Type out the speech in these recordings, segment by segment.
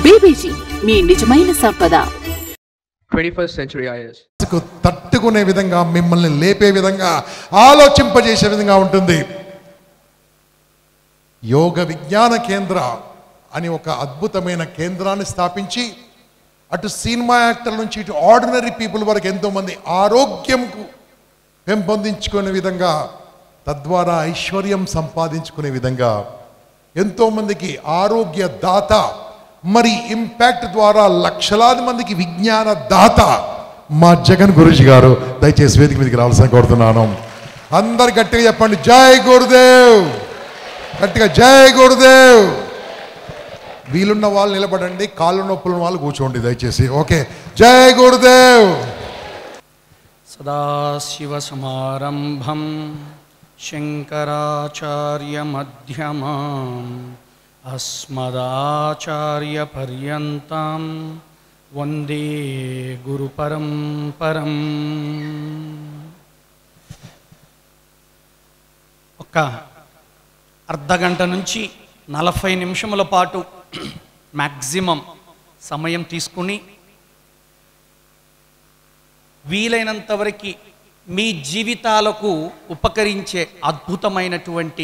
BBG మీ నిజమైన సంపద 21st Century IS. కు తట్టుకునే విధంగా మిమ్మల్ని లేపే విధంగా ఆలోచింపజేసే విధంగా ఉంటుంది యోగ విజ్ఞాన కేంద్ర అని ఒక అద్భుతమైన కేంద్రాన్ని స్థాపించి అటు సినిమా యాక్టర్ల నుంచి ఇటు ఆర్డినరీ పీపుల్ వరకు ఎంతోమంది ఆరోగ్యంకు పెంపొందించుకునే విధంగా తద్వారా ఐశ్వర్యం సంపాదించుకునే విధంగా ఎంతోమందికి ఆరోగ్య దాత మరి ఇంపాక్ట్ ద్వారా లక్షలాది మందికి విజ్ఞాన దాత మా జగన్ గురుజీ గారు దయచేసి వేదిక మీదకి రావాల్సిన కోరుతున్నాను అందరు గట్టిగా చెప్పండి జై గురుదేవ్ గట్టిగా జై గురుదేవ్ వీలున్న వాళ్ళు నిలబడండి కాళ్ళు నొప్పుల వాళ్ళు కూర్చోండి దయచేసి ఓకే జై గురుదేవ్ సదాశివసమారంభం శంకరాచార్యమధ్యమాం అస్మదాచార్యపర్యంతం వందే గురుపరంపరం ఒక అర్ధగంట నుంచి నలభై నిమిషముల పాటు మ్యాక్సిమం సమయం తీసుకుని వీలైనంత వరకు మీ జీవితాలకు ఉపకరించే అద్భుతమైనటువంటి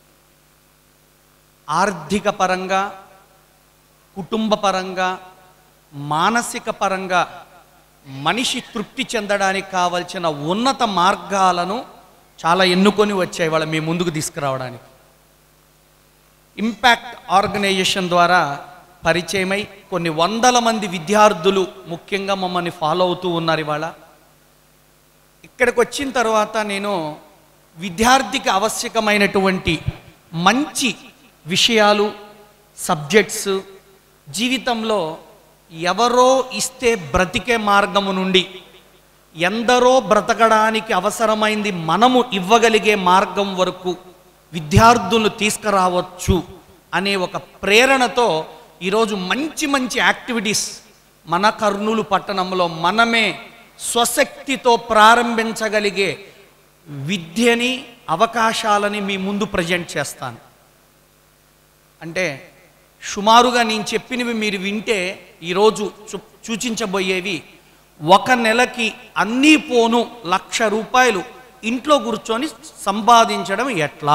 ఆర్థిక పరంగా కుటుంబ పరంగా మానసిక పరంగా మనిషి తృప్తి చెందడానికి కావలసిన ఉన్నత మార్గాలను చాలా ఎన్నుకొని వచ్చాయి వాళ్ళ మీ ముందుకు తీసుకురావడానికి ఇంపాక్ట్ ఆర్గనైజేషన్ ద్వారా పరిచయమై కొన్ని వందల మంది విద్యార్థులు ముఖ్యంగా మమ్మల్ని ఫాలో అవుతూ ఉన్నారు ఇవాళ ఇక్కడికి వచ్చిన తర్వాత నేను విద్యార్థికి ఆవశ్యకమైనటువంటి మంచి విషయాలు సబ్జెక్ట్స్ జీవితంలో ఎవరో ఇస్తే బ్రతికే మార్గము నుండి ఎందరో బ్రతకడానికి అవసరమైంది మనము ఇవ్వగలిగే మార్గం వరకు విద్యార్థులను తీసుకురావచ్చు అనే ఒక ప్రేరణతో ఈరోజు మంచి మంచి యాక్టివిటీస్ మన కర్నూలు పట్టణంలో మనమే స్వశక్తితో ప్రారంభించగలిగే విద్యని అవకాశాలని మీ ముందు ప్రజెంట్ చేస్తాను అంటే సుమారుగా నేను చెప్పినవి మీరు వింటే ఈరోజు చూ- సూచించబోయేవి ఒక నెలకి అన్నీ పోను లక్ష రూపాయలు ఇంట్లో కూర్చొని సంపాదించడం ఎట్లా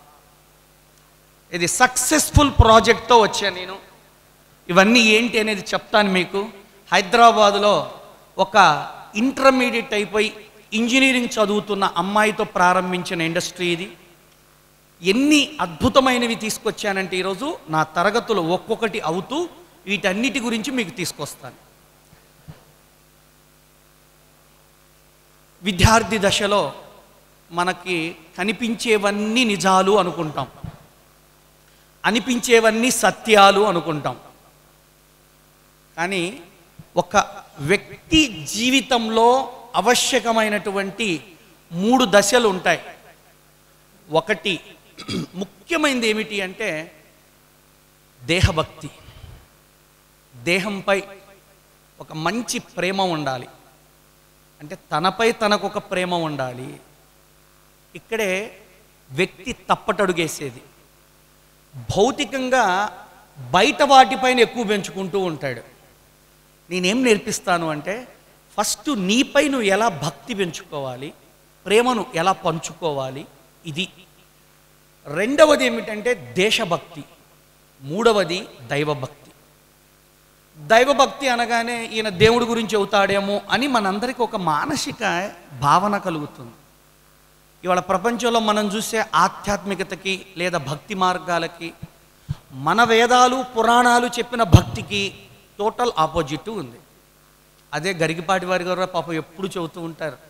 ఇది సక్సెస్ఫుల్ ప్రాజెక్ట్తో వచ్చాను నేను ఇవన్నీ ఏంటి అనేది చెప్తాను మీకు హైదరాబాదులో ఒక ఇంటర్మీడియట్ అయిపోయి ఇంజనీరింగ్ చదువుతున్న అమ్మాయితో ప్రారంభించిన ఇండస్ట్రీ ఇది ఎన్ని అద్భుతమైనవి తీసుకొచ్చానంటే ఈరోజు నా తరగతులు ఒక్కొక్కటి అవుతూ వీటన్నిటి గురించి మీకు తీసుకొస్తాను విద్యార్థి దశలో మనకి కనిపించేవన్నీ నిజాలు అనుకుంటాం అనిపించేవన్నీ సత్యాలు అనుకుంటాం కానీ ఒక వ్యక్తి జీవితంలో ఆవశ్యకమైనటువంటి మూడు దశలు ఉంటాయి ఒకటి ముఖ్యమైనది ఏమిటి అంటే దేహభక్తి దేహంపై ఒక మంచి ప్రేమ ఉండాలి అంటే తనపై తనకు ఒక ప్రేమ ఉండాలి ఇక్కడే వ్యక్తి తప్పటడుగేసేది భౌతికంగా బయట వాటిపైన ఎక్కువ పెంచుకుంటూ ఉంటాడు నేనేం నేర్పిస్తాను అంటే ఫస్ట్ నీపై నువ్వు ఎలా భక్తి పెంచుకోవాలి ప్రేమను ఎలా పంచుకోవాలి ఇది రెండవది ఏమిటంటే దేశభక్తి మూడవది దైవభక్తి దైవభక్తి అనగానే ఈయన దేవుడి గురించి అవుతాడేమో అని మనందరికీ ఒక మానసిక భావన కలుగుతుంది ఇవాళ ప్రపంచంలో మనం చూసే ఆధ్యాత్మికతకి లేదా భక్తి మార్గాలకి మన వేదాలు పురాణాలు చెప్పిన భక్తికి టోటల్ ఆపోజిట్ ఉంది అదే గరిగిపాటి వారి గారు పాపం ఎప్పుడు చెబుతూ ఉంటారు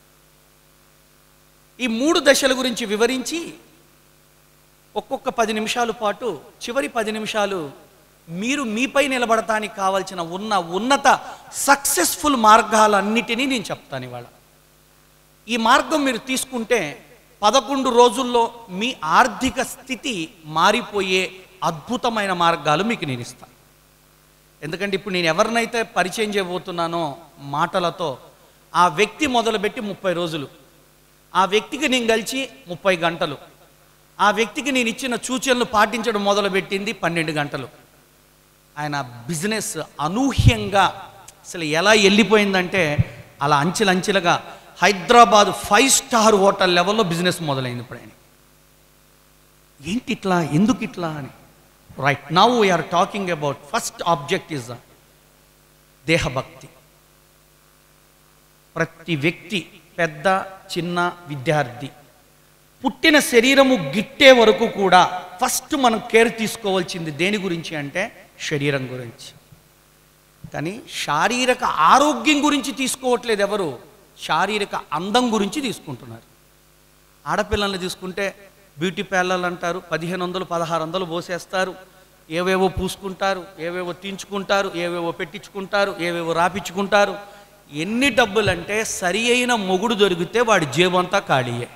ఈ మూడు దశల గురించి వివరించి ఒక్కొక్క పది నిమిషాల పాటు చివరి పది నిమిషాలు మీరు మీపై నిలబడటానికి కావాల్సిన ఉన్న ఉన్నత సక్సెస్ఫుల్ మార్గాలన్నిటినీ నేను చెప్తాను ఇవాళ ఈ మార్గం మీరు తీసుకుంటే పదకొండు రోజుల్లో మీ ఆర్థిక స్థితి మారిపోయే అద్భుతమైన మార్గాలు మీకు నేను ఇస్తాను ఎందుకంటే ఇప్పుడు నేను ఎవరినైతే పరిచయం చేయబోతున్నానో మాటలతో ఆ వ్యక్తి మొదలుపెట్టి ముప్పై రోజులు ఆ వ్యక్తికి నేను కలిసి ముప్పై గంటలు ఆ వ్యక్తికి నేను ఇచ్చిన సూచనలు పాటించడం మొదలుపెట్టింది పన్నెండు గంటలు ఆయన బిజినెస్ అనూహ్యంగా అసలు ఎలా వెళ్ళిపోయిందంటే అలా అంచెలంచెలుగా హైదరాబాద్ ఫైవ్ స్టార్ హోటల్ లెవెల్లో బిజినెస్ మొదలైంది ఇప్పుడు ఆయన ఏంటి ఇట్లా ఎందుకు ఇట్లా అని right now we're talking about first object is దేహభక్తి ప్రతి వ్యక్తి పెద్ద చిన్న విద్యార్థి పుట్టిన శరీరము గిట్టే వరకు కూడా ఫస్ట్ మనం కేర్ తీసుకోవాల్సింది దేని గురించి అంటే శరీరం గురించి కానీ శారీరక ఆరోగ్యం గురించి తీసుకోవట్లేదు ఎవరు శారీరక అందం గురించి తీసుకుంటున్నారు ఆడపిల్లల్ని తీసుకుంటే బ్యూటీ పార్లర్లు అంటారు పదిహేను వందలు పదహారు వందలు పోసేస్తారు ఏవేవో పూసుకుంటారు ఏవేవో తీంచుకుంటారు ఏవేవో పెట్టించుకుంటారు ఏవేవో రాపించుకుంటారు ఎన్ని డబ్బులు అంటే సరి అయిన మొగుడు దొరికితే వాడి జేబంతా ఖాళీయే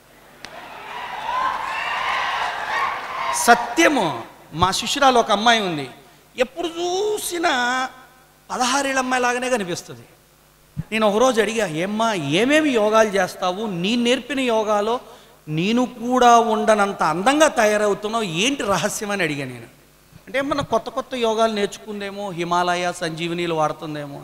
సత్యము మా శిష్యురాలు ఒక అమ్మాయి ఉంది ఎప్పుడు చూసినా పదహారేళ్ళ అమ్మాయి లాగానే కనిపిస్తుంది నేను ఒకరోజు అడిగా ఏమ్మా ఏమేమి యోగాలు చేస్తావు నీ నేర్పిన యోగాలో నేను కూడా ఉండనంత అందంగా తయారవుతున్నావు ఏంటి రహస్యం అని అడిగా నేను అంటే ఏమన్నా కొత్త కొత్త యోగాలు నేర్చుకుందేమో హిమాలయ సంజీవనీలు వాడుతుందేమో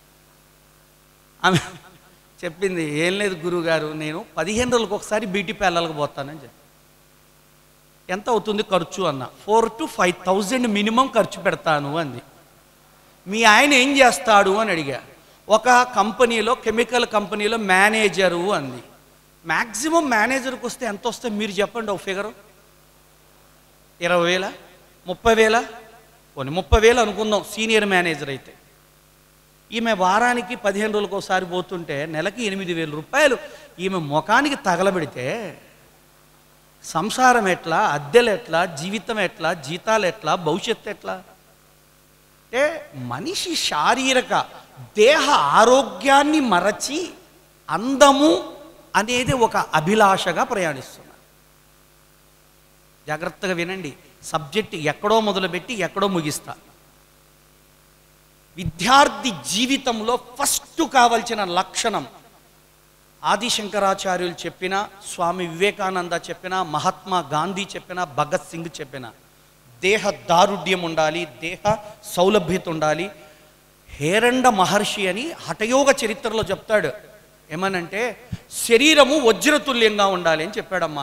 ఆమె చెప్పింది ఏం లేదు గురుగారు నేను పదిహేను రోజులకు ఒకసారి బ్యూటీ పార్లర్కి పోతానని చెప్పి ఎంత అవుతుంది ఖర్చు అన్న four to five thousand minimum ఖర్చు పెడతాను అంది మీ ఆయన ఏం చేస్తాడు అని అడిగా ఒక కంపెనీలో కెమికల్ కంపెనీలో మేనేజరు అంది మ్యాక్సిమం మేనేజర్కి వస్తే ఎంత వస్తే మీరు చెప్పండి ఒక ఫిగరు ఇరవై వేల ముప్పై వేల పోనీ ముప్పై వేలు అనుకుందాం సీనియర్ మేనేజర్ అయితే ఈమె వారానికి పదిహేను రోజులకు ఒకసారి పోతుంటే నెలకి ఎనిమిది వేల రూపాయలు ఈమె ముఖానికి తగలబెడితే సంసారం ఎట్లా అద్దెలు ఎట్లా జీవితం ఎట్లా జీతాలు ఎట్లా భవిష్యత్తు ఎట్లా అంటే మనిషి శారీరక దేహ ఆరోగ్యాన్ని మరచి అందము అనేది ఒక అభిలాషగా ప్రయాణిస్తున్నారు జాగ్రత్తగా వినండి సబ్జెక్ట్ ఎక్కడో మొదలుపెట్టి ఎక్కడో ముగిస్తా విద్యార్థి జీవితంలో ఫస్ట్ కావలసిన లక్షణం ఆదిశంకరాచార్యులు చెప్పిన స్వామి వివేకానంద చెప్పిన మహాత్మా గాంధీ చెప్పిన భగత్ సింగ్ చెప్పిన దేహ దారుఢ్యం ఉండాలి దేహ సౌలభ్యత ఉండాలి హేరండ మహర్షి అని హఠయోగ చరిత్రలో చెప్తాడు ఏమనంటే శరీరము వజ్రతుల్యంగా ఉండాలి అని చెప్పాడమ్మా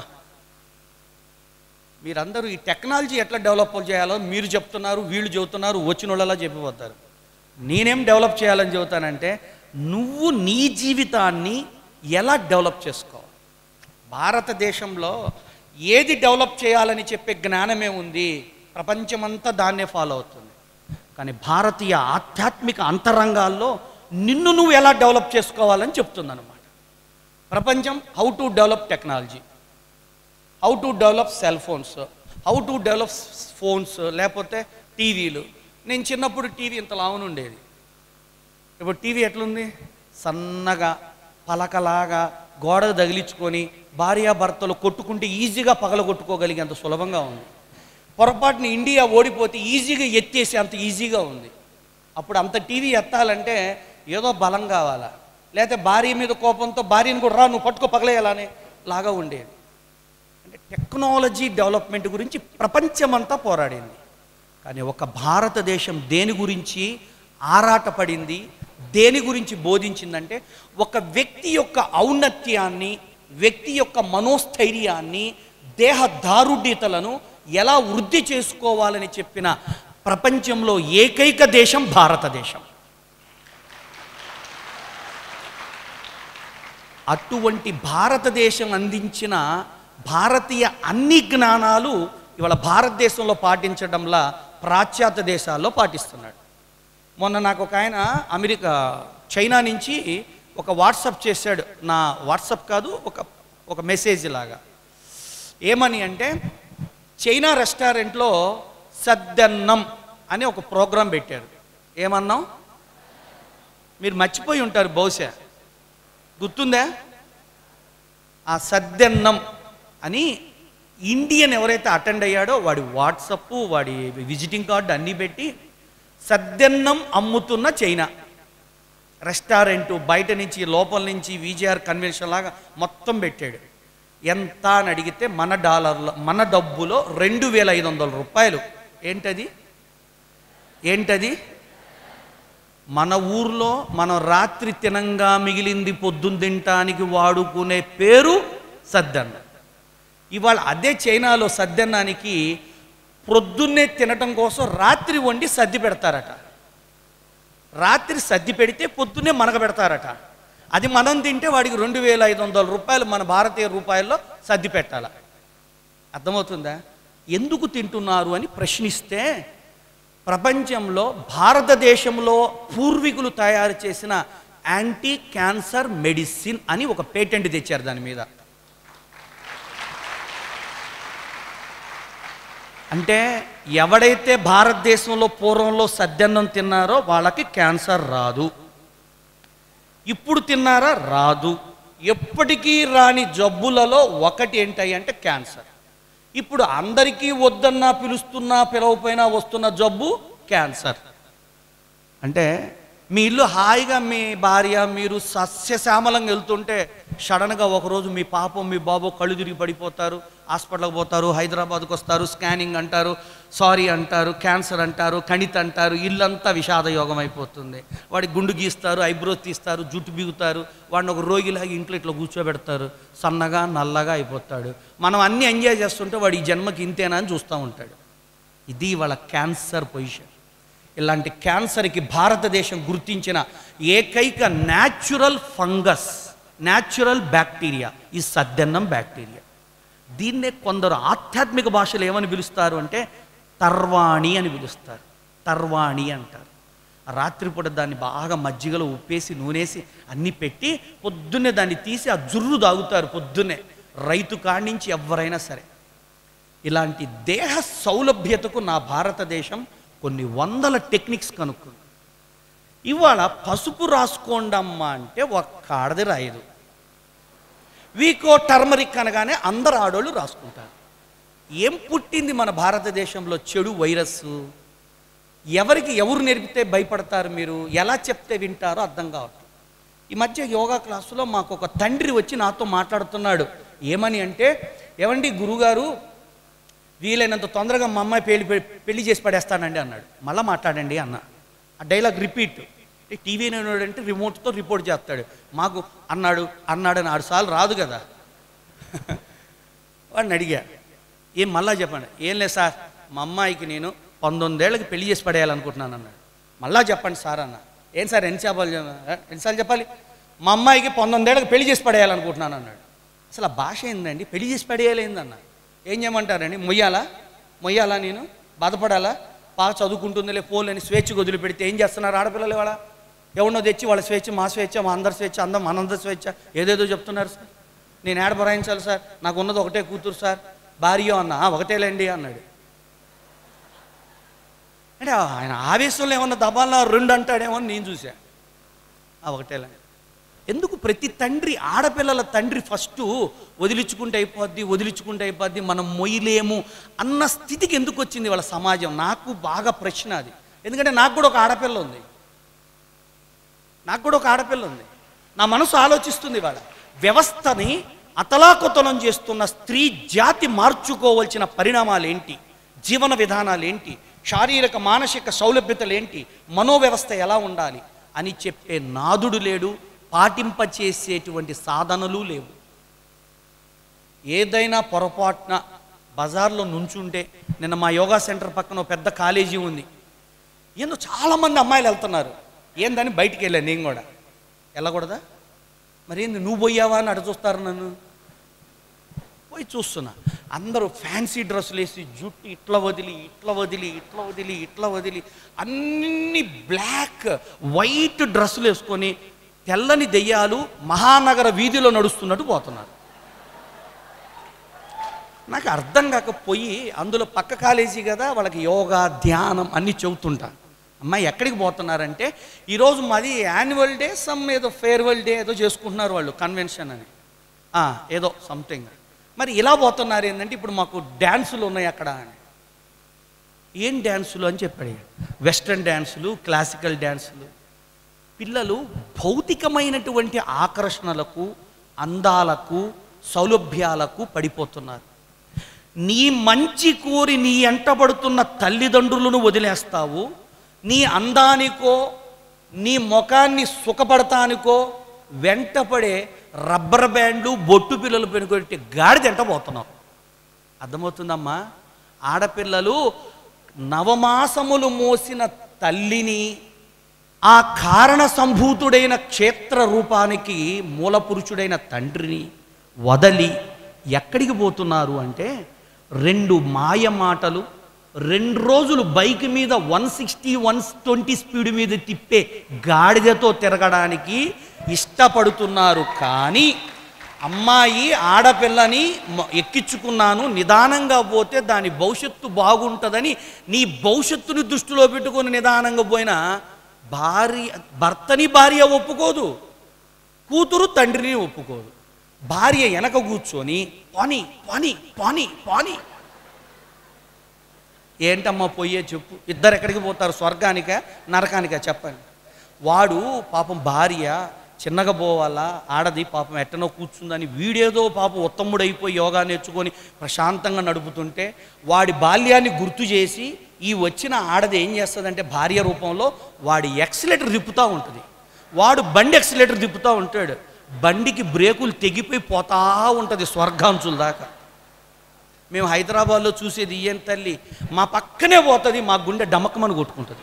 మీరందరూ ఈ టెక్నాలజీ ఎట్లా డెవలప్ చేయాలో మీరు చెప్తున్నారు వీళ్ళు చెబుతున్నారు వచ్చిన వాళ్ళలా చెప్పిపోతారు నేనేం డెవలప్ చేయాలని చెబుతానంటే నువ్వు నీ జీవితాన్ని ఎలా డెవలప్ చేసుకోవాలి భారతదేశంలో ఏది డెవలప్ చేయాలని చెప్పే జ్ఞానమే ఉంది ప్రపంచమంతా దాన్నే ఫాలో అవుతుంది కానీ భారతీయ ఆధ్యాత్మిక అంతరంగాల్లో నిన్ను నువ్వు ఎలా డెవలప్ చేసుకోవాలని చెప్తుందన్నమాట ప్రపంచం how to develop technology how to develop cell phones how to develop phones లేకపోతే టీవీలు నేను చిన్నప్పుడు టీవీ ఇంత లావున ఉండేది ఇప్పుడు టీవీ ఎట్లుంది సన్నగా పలకలాగా గోడ తగిలించుకొని భార్యాభర్తలు కొట్టుకుంటే ఈజీగా పగలగొట్టుకోగలిగేంత సులభంగా ఉంది పొరపాటున ఇండియా ఓడిపోతే ఈజీగా ఎత్తేసి అంత ఈజీగా ఉంది అప్పుడు అంత టీవీ ఎత్తాలంటే ఏదో బలం కావాలా లేకపోతే భార్య మీద కోపంతో భార్యను కూడా రా నువ్వు పట్టుకో పగలేయాలని లాగా ఉండేది అంటే టెక్నాలజీ డెవలప్మెంట్ గురించి ప్రపంచమంతా పోరాడింది కానీ ఒక భారతదేశం దేని గురించి ఆరాటపడింది దేని గురించి బోధించిందంటే ఒక వ్యక్తి యొక్క ఔన్నత్యాన్ని వ్యక్తి యొక్క మనోస్థైర్యాన్ని దేహ దారుఢ్యతలను ఎలా వృద్ధి చేసుకోవాలని చెప్పిన ప్రపంచంలో ఏకైక దేశం భారతదేశం అటువంటి భారతదేశం అందించిన భారతీయ అన్ని జ్ఞానాలు ఇవాళ భారతదేశంలో పాటించడంలా పాశ్చాత్య దేశాల్లో పాటిస్తున్నాడు మొన్న నాకు ఒక ఆయన అమెరికా చైనా నుంచి ఒక వాట్సప్ చేశాడు నా వాట్సప్ కాదు ఒక ఒక మెసేజ్ లాగా ఏమని అంటే చైనా రెస్టారెంట్లో సద్దన్నం అని ఒక ప్రోగ్రాం పెట్టారు ఏమన్నాం మీరు మర్చిపోయి ఉంటారు బహుశా గుర్తుందా ఆ సద్దన్నం అని ఇండియన్ ఎవరైతే అటెండ్ అయ్యాడో వాడి వాట్సప్ వాడి విజిటింగ్ కార్డు అన్నీ పెట్టి సద్దన్నం అమ్ముతున్న చైనా రెస్టారెంట్ బయట నుంచి లోపల నుంచి విజిఆర్ కన్వెన్షన్ లాగా మొత్తం పెట్టాడు ఎంత అని అడిగితే మన డాలర్లో మన డబ్బులో రెండు వేల ఐదు వందల రూపాయలు ఏంటది ఏంటది మన ఊర్లో మనం రాత్రి తినంగా మిగిలింది పొద్దున్న తినటానికి వాడుకునే పేరు సద్దన్న ఇవాళ అదే చైనాలో సద్దన్నానికి ప్రొద్దున్నే తినటం కోసం రాత్రి వండి సద్ది పెడతారట రాత్రి సద్ది పెడితే పొద్దున్నే మనగ పెడతారట అది మనం తింటే వాడికి రెండు వేల ఐదు వందల రూపాయలు మన భారతీయ రూపాయల్లో సర్ది పెట్టాల అర్థమవుతుందా ఎందుకు తింటున్నారు అని ప్రశ్నిస్తే ప్రపంచంలో భారతదేశంలో పూర్వీకులు తయారు చేసిన యాంటీ క్యాన్సర్ మెడిసిన్ అని ఒక పేటెంట్ తెచ్చారు దాని మీద అంటే ఎవడైతే భారతదేశంలో పూర్వంలో సద్దన్నం తిన్నారో వాళ్ళకి క్యాన్సర్ రాదు ఇప్పుడు తిన్నారా రాదు ఎప్పటికీ రాని జబ్బులలో ఒకటి ఏంటి అంటే క్యాన్సర్ ఇప్పుడు అందరికీ వద్దన్నా పిలుస్తున్నా పిలవపోయినా వస్తున్న జబ్బు క్యాన్సర్ అంటే మీ ఇల్లు హాయిగా మీ భార్య మీరు సస్యశ్యామలంగా వెళ్తుంటే సడన్గా ఒకరోజు మీ పాపం మీ బాబు కళ్ళు తిరిగి పడిపోతారు హాస్పిటల్కి పోతారు హైదరాబాద్కి వస్తారు స్కానింగ్ అంటారు సారీ అంటారు క్యాన్సర్ అంటారు కణిత అంటారు ఇల్లంతా విషాద యోగం అయిపోతుంది వాడి గుండు గీస్తారు ఐబ్రోస్ తీస్తారు జుట్టు బిగుతారు వాడిని ఒక రోగిలాగా ఇంట్లో ఇట్లా కూర్చోబెడతారు సన్నగా నల్లగా అయిపోతాడు మనం అన్నీ ఎంజాయ్ చేస్తుంటే వాడి ఈ జన్మకి ఇంతేనా అని చూస్తూ ఉంటాడు ఇది వాళ్ళ క్యాన్సర్ పొజిషన్ ఇలాంటి క్యాన్సర్కి భారతదేశం గుర్తించిన ఏకైక న్యాచురల్ ఫంగస్ న్యాచురల్ బ్యాక్టీరియా ఈ సద్దన్నం బ్యాక్టీరియా దీన్నే కొందరు ఆధ్యాత్మిక భాషలు ఏమని పిలుస్తారు అంటే తర్వాణి అని పిలుస్తారు తర్వాణి అంటారు రాత్రిపూట దాన్ని బాగా మజ్జిగలో ఉప్పేసి నూనేసి అన్నీ పెట్టి పొద్దున్నే దాన్ని తీసి ఆ జుర్రు తాగుతారు పొద్దున్నే రైతు కాడి నుంచి ఎవరైనా సరే ఇలాంటి దేహ సౌలభ్యతకు నా భారతదేశం కొన్ని వందల టెక్నిక్స్ కనుక్కుంది ఇవాళ పసుపు రాసుకోండమ్మా అంటే ఒక్క ఆడది రాయదు వీకో టర్మరిక్ అనగానే అందరు ఆడోళ్ళు రాసుకుంటారు ఏం పుట్టింది మన భారతదేశంలో చెడు వైరస్ ఎవరికి ఎవరు నేర్పితే భయపడతారు మీరు ఎలా చెప్తే వింటారో అర్థం కావట్లేదు ఈ మధ్య యోగా క్లాసులో మాకు ఒక తండ్రి వచ్చి నాతో మాట్లాడుతున్నాడు ఏమని అంటే ఏమండి గురుగారు వీలైనంత తొందరగా మా అమ్మాయి పెళ్లి పెళ్లి చేసి పడేస్తానండి అన్నాడు మళ్ళీ మాట్లాడండి అన్న ఆ డైలాగ్ రిపీట్ టీవీ అంటే రిమోట్తో రిపోర్ట్ చేస్తాడు మాకు అన్నాడు అన్నాడు అని ఆరు సార్లు రాదు కదా వాడిని అడిగా ఏం మళ్ళా చెప్పండి ఏం లేదు సార్ మా అమ్మాయికి నేను పంతొమ్మిదేళ్ళకి పెళ్లి చేసి పడేయాలనుకుంటున్నాను అన్నాడు మళ్ళా చెప్పండి సార్ అన్న ఏం సార్ ఎన్ని చెప్పాలి ఎన్నిసార్లు చెప్పాలి మా అమ్మాయికి పంతొమ్మిదేళ్ళకి పెళ్లి చేసి పడేయాలనుకుంటున్నాను అన్నాడు అసలు ఆ భాష ఏందండి పెళ్లి చేసి పడేయాలేందన్న ఏం చేయమంటారండి మొయ్యాలా మొయ్యాలా నేను బాధపడాలా బాగా చదువుకుంటుందిలే ఫోన్ అని స్వేచ్ఛకు వదిలిపెడితే ఏం చేస్తున్నారు ఆడపిల్లలు వాళ్ళ ఎవరినో తెచ్చి వాళ్ళ స్వేచ్ఛ మా స్వేచ్ఛ మా అందరి స్వేచ్ఛ అందం మనందరి స్వేచ్ఛ ఏదేదో చెప్తున్నారు సార్ నేను ఏడ భరాయించాలి సార్ నాకు ఉన్నది ఒకటే కూతురు సార్ భార్య అన్న "ఆ, ఒకటేలేండి అన్నాడు అంటే ఆయన ఆవేశంలో ఏమన్నా దబాలా రెండు అంటాడేమో అని నేను చూసా ఆ ఒకటేలే ఎందుకు ప్రతి తండ్రి ఆడపిల్లల తండ్రి ఫస్ట్ వదిలించుకుంటే అయిపోద్ది వదిలించుకుంటే అయిపోద్ది మనం మొయ్యలేము అన్న స్థితికి ఎందుకు వచ్చింది వాళ్ళ సమాజం నాకు బాగా ప్రశ్న అది ఎందుకంటే నాకు కూడా ఒక ఆడపిల్ల ఉంది నాకు కూడా ఒక ఆడపిల్ల ఉంది నా మనసు ఆలోచిస్తుంది వాళ్ళ వ్యవస్థని అతలాకుతలం చేస్తున్న స్త్రీ జాతి మార్చుకోవాల్సిన పరిణామాలు ఏంటి జీవన విధానాలు ఏంటి శారీరక మానసిక సౌలభ్యతలు ఏంటి మనోవ్యవస్థ ఎలా ఉండాలి అని చెప్పే నాదుడు లేడు పాటింపచేసేటువంటి సాధనలు లేవు ఏదైనా పొరపాటున బజార్లో నుంచుంటే నిన్న మా యోగా సెంటర్ పక్కన ఒక పెద్ద కాలేజీ ఉంది ఏందో చాలామంది అమ్మాయిలు వెళ్తున్నారు ఏందని బయటికి వెళ్ళాను నేను కూడా వెళ్ళకూడదా మరి ఏంది నువ్వు పోయావా అని అటు చూస్తారు నన్ను పోయి చూస్తున్నా అందరూ ఫ్యాన్సీ డ్రెస్సులు వేసి జుట్టు ఇట్లా వదిలి ఇట్లా వదిలి ఇట్లా వదిలి ఇట్లా వదిలి అన్ని బ్లాక్ వైట్ డ్రెస్సులు వేసుకొని తెల్లని దెయ్యాలు మహానగర వీధిలో నడుస్తున్నట్టు పోతున్నారు నాకు అర్థం కాకపోయి అందులో పక్క కాలేజీ కదా వాళ్ళకి యోగా ధ్యానం అన్నీ చెబుతుంటా అమ్మాయి ఎక్కడికి పోతున్నారంటే ఈరోజు మాది యాన్యువల్ డే సమ్ ఏదో ఫేర్వెల్ డే ఏదో చేసుకుంటున్నారు వాళ్ళు కన్వెన్షన్ అని ఆ, ఏదో సంథింగ్ మరి ఇలా పోతున్నారు ఏంటంటే ఇప్పుడు మాకు డ్యాన్సులు ఉన్నాయి అక్కడ అని ఏం డ్యాన్సులు అని చెప్పాడు ఈయన. వెస్ట్రన్ డ్యాన్సులు క్లాసికల్ డ్యాన్సులు పిల్లలు భౌతికమైనటువంటి ఆకర్షణలకు అందాలకు సౌలభ్యాలకు పడిపోతున్నారు నీ మంచి కోరి నీ ఎంటబడుతున్న తల్లిదండ్రులను వదిలేస్తావు నీ అందానికో నీ ముఖాన్ని సుఖపడటానికో వెంటపడే రబ్బర్ బ్యాండ్లు బొట్టు పిల్లలు పెనుకొట్టి గాడి పోతున్నావు అర్థమవుతుందమ్మా ఆడపిల్లలు నవమాసములు మోసిన తల్లిని ఆ కారణ సంభూతుడైన క్షేత్ర రూపానికి మూల పురుషుడైన తండ్రిని వదలి ఎక్కడికి పోతున్నారు అంటే రెండు మాయ మాటలు రెండు రోజులు బైక్ మీద one sixty one twenty speed మీద తిప్పే గాడిదతో తిరగడానికి ఇష్టపడుతున్నారు కానీ అమ్మాయి ఆడపిల్లని మ- ఎక్కించుకున్నాను నిదానంగా పోతే దాని భవిష్యత్తు బాగుంటుందని నీ భవిష్యత్తుని దృష్టిలో పెట్టుకొని నిదానంగా పోయినా భార్య భర్తని భార్య ఒప్పుకోదు కూతురు తండ్రిని ఒప్పుకోదు భార్య వెనక కూర్చొని పాని పాని పాని పాని ఏంటమ్మా పోయే చెప్పు ఇద్దరు ఎక్కడికి పోతారు స్వర్గానికా నరకానికా చెప్పండి వాడు పాపం భార్య చిన్నగా పోవాలా ఆడది పాపం ఎట్టనో కూర్చుందని వీడేదో పాపం ఉత్తముడైపోయి యోగా నేర్చుకొని ప్రశాంతంగా నడుపుతుంటే వాడి బాల్యాన్ని గుర్తు చేసి ఈ వచ్చిన ఆడది ఏం చేస్తుందంటే భార్య రూపంలో వాడి ఎక్సిలేటర్ తిప్పుతూ ఉంటుంది వాడు బండి ఎక్సిలేటర్ తిప్పుతూ ఉంటాడు బండికి బ్రేకులు తెగిపోయి పోతా ఉంటుంది స్వర్గాంచుల దాకా మేము హైదరాబాద్లో చూసేది ఈయన తల్లి మా పక్కనే పోతుంది మా గుండె డమక్కమని కొట్టుకుంటుంది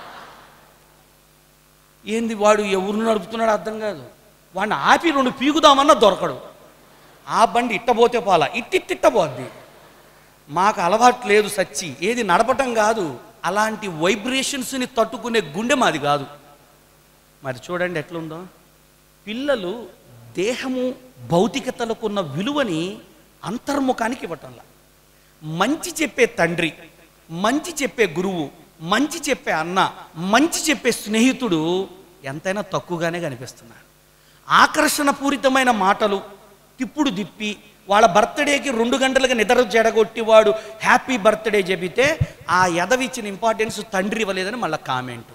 ఏంది వాడు ఎవరు నడుపుతున్నాడు అర్థం కాదు వాడిని ఆపి రెండు పీకుదామన్నా దొరకడు ఆ బండి ఇట్టబోతే పోలా ఇట్టిట్టిట్టబోద్ది మాకు అలవాటు లేదు సచ్చి ఏది నడపటం కాదు అలాంటి వైబ్రేషన్స్ని తట్టుకునే గుండె మాది కాదు మరి చూడండి ఎట్లుందో పిల్లలు దేహము భౌతికతలకున్న విలువని అంతర్ముఖానికి ఇవ్వటంలా మంచి చెప్పే తండ్రి మంచి చెప్పే గురువు మంచి చెప్పే అన్న మంచి చెప్పే స్నేహితుడు ఎంతైనా తక్కువగానే కనిపిస్తున్నారు ఆకర్షణ పూరితమైన మాటలు తిప్పుడు దిప్పి వాళ్ళ బర్త్డేకి రెండు గంటలుగా నిద్ర జడగొట్టి వాడు హ్యాపీ బర్త్డే చెబితే ఆ ఎదవిచ్చిన ఇంపార్టెన్స్ తండ్రి ఇవ్వలేదని మళ్ళీ కామెంట్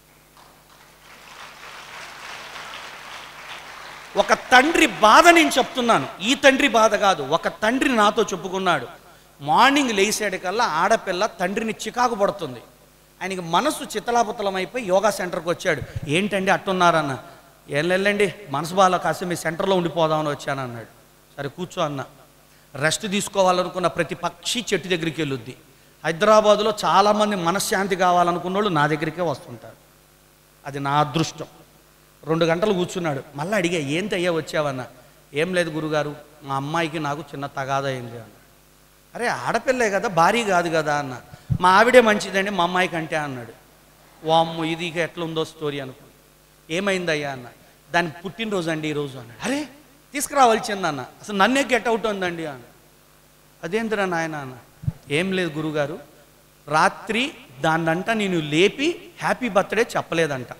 ఒక తండ్రి బాధ నేను చెప్తున్నాను ఈ తండ్రి బాధ కాదు ఒక తండ్రి నాతో చెప్పుకున్నాడు మార్నింగ్ లేసాడు కల్లా ఆడపిల్ల తండ్రిని చికాకు పడుతుంది ఆయనకి మనసు చిత్తలాపుతలం అయిపోయి యోగా సెంటర్కి వచ్చాడు ఏంటండి అట్టున్నారన్న ఏం లేదండి మనసు బాగా కాస్త మీ సెంటర్లో ఉండిపోదామని వచ్చాను అన్నాడు సరే కూర్చో అన్న రెస్ట్ తీసుకోవాలనుకున్న ప్రతి పక్షి చెట్టు దగ్గరికి వెళ్ళొద్ది హైదరాబాదులో చాలామంది మనశ్శాంతి కావాలనుకున్న వాళ్ళు నా దగ్గరికే వస్తుంటారు అది నా అదృష్టం రెండు గంటలు కూర్చున్నాడు మళ్ళీ అడిగా ఏంటి అయ్యా వచ్చావన్న ఏం లేదు గురుగారు మా అమ్మాయికి నాకు చిన్న తగాదా అయింది అన్న అరే ఆడపిల్లే కదా భారీ కాదు కదా అన్న మా ఆవిడే మంచిదండి మా అమ్మాయి కంటే అన్నాడు వామ్ము ఇది ఇక ఎట్లా ఉందో స్టోరీ అనుకో ఏమైందయ్యా అన్న దాని పుట్టినరోజు అండి ఈరోజు అన్నాడు అరే తీసుకురావాల్సిందన్న అసలు నన్నే గెట్ అవుట్ ఉందండి అన్న అదేంటిరా నాయన అన్న ఏం లేదు గురుగారు రాత్రి దాన్నంట నేను లేపి హ్యాపీ బర్త్డే చెప్పలేదంట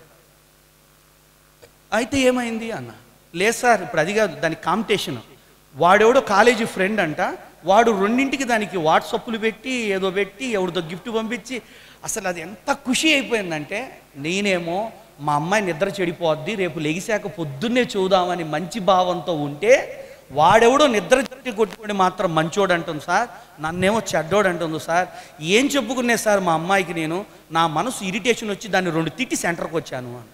అయితే ఏమైంది అన్న లేదు సార్ ఇప్పుడు అది కాదు దాని కాంపిటీషన్ వాడెవడో కాలేజీ ఫ్రెండ్ అంట వాడు రెండింటికి దానికి వాట్సప్లు పెట్టి ఏదో పెట్టి ఎవరిదో గిఫ్ట్ పంపించి అసలు అది ఎంత ఖుషి అయిపోయిందంటే నేనేమో మా అమ్మాయి నిద్ర చెడిపోద్ది రేపు లెగిశాక పొద్దున్నే చూద్దామని మంచి భావంతో ఉంటే వాడెవడో నిద్ర చెట్టి కొట్టుకొని మాత్రం మంచోడు అంటుంది సార్ నన్నేమో చెడ్డోడు అంటుంది సార్ ఏం చెప్పుకునే సార్ మా అమ్మాయికి నేను నా మనసు ఇరిటేషన్ వచ్చి దాన్ని రెండు తిట్టి సెంటర్కి వచ్చాను అని